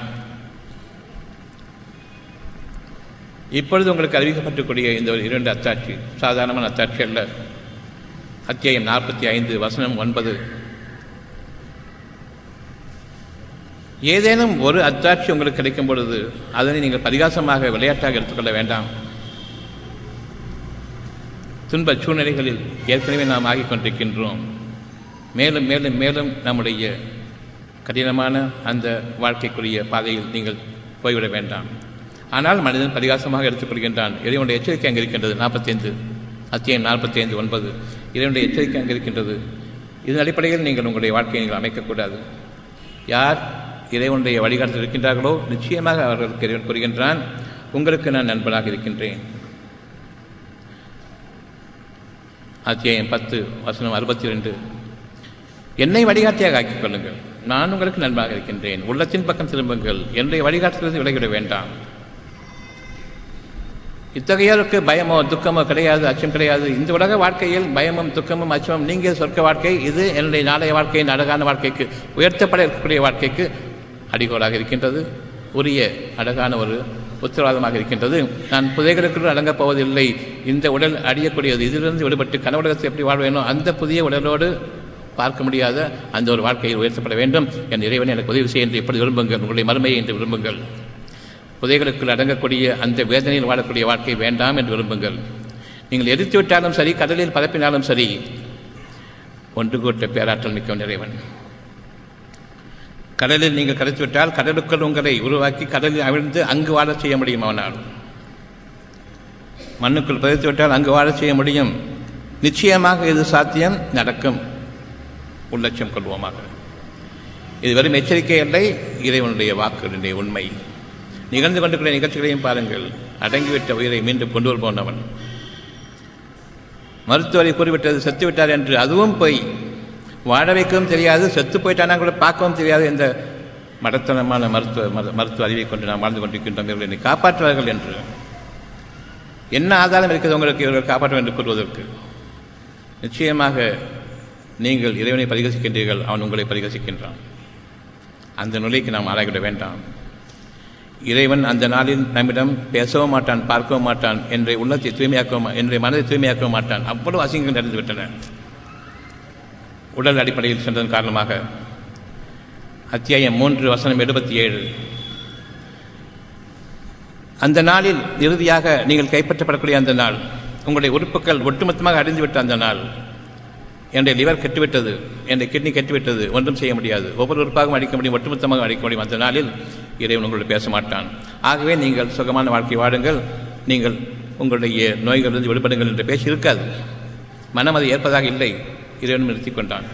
இப்பொழுது உங்களுக்கு அறிவிக்கப்பட்டிருக்கூடிய இந்த ஒரு இரண்டு அத்தாட்சி சாதாரணமான அத்தாட்சி அல்ல அத்தியாயம் நாற்பத்தி ஐந்து வசனம் ஒன்பது ஏதேனும் ஒரு அத்தாட்சி உங்களுக்கு கிடைக்கும் பொழுது அதனை நீங்கள் பரிகாசமாக விளையாட்டாக எடுத்துக்கொள்ள வேண்டாம் துன்ப சூழ்நிலைகளில் ஏற்கனவே நாம் ஆகிக் கொண்டிருக்கின்றோம் மேலும் மேலும் மேலும் நம்முடைய கடினமான அந்த வாழ்க்கைக்குரிய பாதையில் நீங்கள் போய்விட வேண்டாம் ஆனால் மனிதன் பரிகாசமாக எடுத்துக்கொள்கின்றான் இறைவனுடைய எச்சரிக்கை அங்கே இருக்கின்றது நாற்பத்தைந்து அத்தியாயம் நாற்பத்தி ஐந்து ஒன்பது இறைவனுடைய எச்சரிக்கை அங்கே இருக்கின்றது இதன் அடிப்படையில் நீங்கள் உங்களுடைய வாழ்க்கையை நீங்கள் அமைக்கக்கூடாது யார் இறைவனுடைய வழிகாட்டத்தில் இருக்கின்றார்களோ நிச்சயமாக அவர்களுக்கு இறைவன் கூறுகின்றான் உங்களுக்கு நான் நண்பனாக இருக்கின்றேன் அத்தியாயம் பத்து வசனம் அறுபத்தி ரெண்டு என்னை வழிகாட்டியாக ஆக்கிக் கொள்ளுங்கள் நான் உங்களுக்கு நண்பனாக இருக்கின்றேன் உள்ளத்தின் பக்கம் திரும்புங்கள் என்னுடைய வழிகாட்டிலிருந்து விலகிவிட வேண்டாம் இத்தகையோருக்கு பயமோ துக்கமோ கிடையாது அச்சம் கிடையாது இந்த உலக வாழ்க்கையில் பயமும் துக்கமும் அச்சமும் நீங்கிய சொர்க்க வாழ்க்கை இது என்னுடைய நாளைய வாழ்க்கையின் அழகான வாழ்க்கைக்கு உயர்த்தப்பட இருக்கக்கூடிய வாழ்க்கைக்கு அடிகோலாக இருக்கின்றது உரிய அழகான ஒரு உத்தரவாதமாக இருக்கின்றது நான் புதைகளுக்குள் அடங்கப் போவதில்லை இந்த உடல் அடியக்கூடியது இதிலிருந்து விடுபட்டு கனவுலகத்தை எப்படி வாழ்வேனோ அந்த புதிய உடலோடு பார்க்க முடியாத அந்த ஒரு வாழ்க்கையில் உயர்த்தப்பட வேண்டும் என் இறைவன் எனக்கு உதவி செய்ய என்று எப்படி விரும்புங்கள் உங்களுடைய மறுமையை என்று விரும்புங்கள் புதைகளுக்குள் அடங்கக்கூடிய அந்த வேதனையில் வாழக்கூடிய வாழ்க்கை வேண்டாம் என்று விரும்புங்கள் நீங்கள் எரித்து விட்டாலும் சரி கடலில் பரப்பினாலும் சரி ஒன்று கூட்ட பேராற்றல் மிக்க நிறைவன் கடலில் நீங்கள் கரைத்து விட்டால் கடலுக்குள் உங்களை உருவாக்கி கடலில் அவிழ்ந்து அங்கு வாழச் செய்ய முடியும் அவனால் மண்ணுக்குள் புதைத்து விட்டால் அங்கு வாழச் செய்ய முடியும் நிச்சயமாக இது சாத்தியம் நடக்கும் உள்ளட்சம் கொள்வோமாக இது வெறும் எச்சரிக்கை இல்லை இறைவனுடைய வாக்குகளுடைய உண்மை நிகழ்ந்து கொண்டிருக்கிற நிகழ்ச்சிகளையும் பாருங்கள் அடங்கிவிட்ட உயிரை மீண்டும் கொண்டு வருபவனவன் மருத்துவரை கூறிவிட்டது செத்து விட்டார் என்று அதுவும் போய் வாழ வைக்கவும் தெரியாது செத்து போயிட்டானா கூட பார்க்கவும் தெரியாது என்ற மடத்தனமான மருத்துவ மருத்துவ அறிவை கொண்டு நாம் வாழ்ந்து கொண்டிருக்கின்றோம் இவர்கள் என்னை காப்பாற்றுவார்கள் என்று என்ன ஆதாரம் இருக்கிறது உங்களுக்கு இவர்கள் காப்பாற்ற என்று கூறுவதற்கு நிச்சயமாக நீங்கள் இறைவனை பரிகசிக்கின்றீர்கள் அவன் உங்களை பரிகசிக்கின்றான் அந்த நிலைக்கு நாம் ஆராய்விட வேண்டாம் இறைவன் அந்த நாளில் நம்மிடம் பேசவும் மாட்டான் பார்க்கவும் மாட்டான் என்ற உள்ளத்தை தூய்மையாக்கவும் என்ற மனதை தூய்மையாக்கவும் மாட்டான் அவ்வளவு அசிங்கங்கள் நடந்துவிட்டன உடல் அடிப்படையில் சென்றதன் காரணமாக அத்தியாயம் மூன்று வசனம் எழுபத்தி ஏழு அந்த நாளில் இறுதியாக நீங்கள் கைப்பற்றப்படக்கூடிய அந்த நாள் உங்களுடைய உறுப்புகள் ஒட்டுமொத்தமாக அடைந்துவிட்ட அந்த நாள் என்னுடைய லிவர் கெட்டுவிட்டது என்னுடைய கிட்னி கெட்டுவிட்டது ஒன்றும் செய்ய முடியாது ஒவ்வொரு உறுப்பாகவும் அடிக்க முடியும் ஒட்டுமொத்தமாக அடிக்க முடியும் அந்த நாளில் இறைவன் உங்களோடு பேச மாட்டான் ஆகவே நீங்கள் சுகமான வாழ்க்கை வாடுங்கள் நீங்கள் உங்களுடைய நோய்களிலிருந்து விடுபடுங்கள் என்ற பேச்சு இருக்காது மனம் அதை ஏற்பதாக இல்லை இறைவன் நிறுத்தி கொண்டான்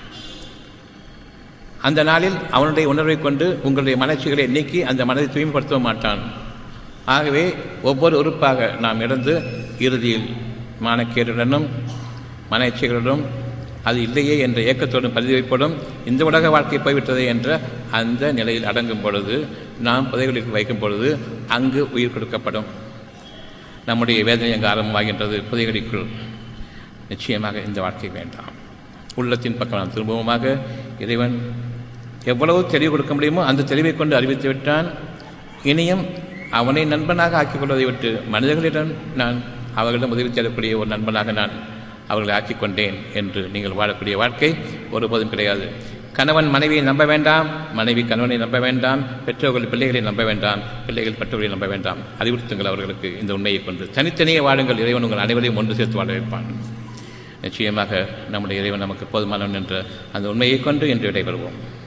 அந்த நாளில் அவனுடைய உணர்வை கொண்டு உங்களுடைய மனர்ச்சிகளை நீக்கி அந்த மனதை தூய்மைப்படுத்த மாட்டான் ஆகவே ஒவ்வொரு உறுப்பாக நாம் இழந்து இறுதியில் மானக்கேடுடனும் மன இச்சைகளுடன் அது இல்லையே என்ற ஏக்கத்தோடும் பதிவைப்படும் இந்த உலக வாழ்க்கை போய்விட்டதே என்ற அந்த நிலையில் அடங்கும் பொழுது நாம் புதைகளுக்கு வைக்கும் பொழுது அங்கு உயிர் கொடுக்கப்படும் நம்முடைய வேதனை அங்கு ஆரம்பமாகின்றது புதைகளுக்குள் நிச்சயமாக இந்த வாழ்க்கை வேண்டாம் உள்ளத்தின் பக்கம் நாம் திரும்பவுமாக இறைவன் எவ்வளவு தெளிவு கொடுக்க முடியுமோ அந்த தெளிவை கொண்டு அறிவித்து விட்டான் இனியும் அவனை நண்பனாக ஆக்கிக் கொள்வதை விட்டு மனிதர்களிடம் நான் அவர்களிடம் உதவி தேடக்கூடிய ஒரு நண்பனாக நான் அவர்களை ஆக்கிக் கொண்டேன் என்று நீங்கள் வாழக்கூடிய வாழ்க்கை ஒருபோதும் கிடையாது கணவன் மனைவியை நம்ப வேண்டாம் மனைவி கணவனை நம்ப வேண்டாம் பெற்றோர்கள் பிள்ளைகளை நம்ப வேண்டாம் பிள்ளைகள் பெற்றோர்களை நம்ப வேண்டாம் அறிவுறுத்துங்கள் அவர்களுக்கு இந்த உண்மையை கொண்டு தனித்தனியே வாழுங்கள் இறைவன் உங்கள் அனைவரையும் ஒன்று சேர்த்து வாழ வைப்பான் நிச்சயமாக நம்முடைய இறைவன் நமக்கு போதுமானவன் என்ற அந்த உண்மையை கொண்டு இன்று விடைபெறுவோம்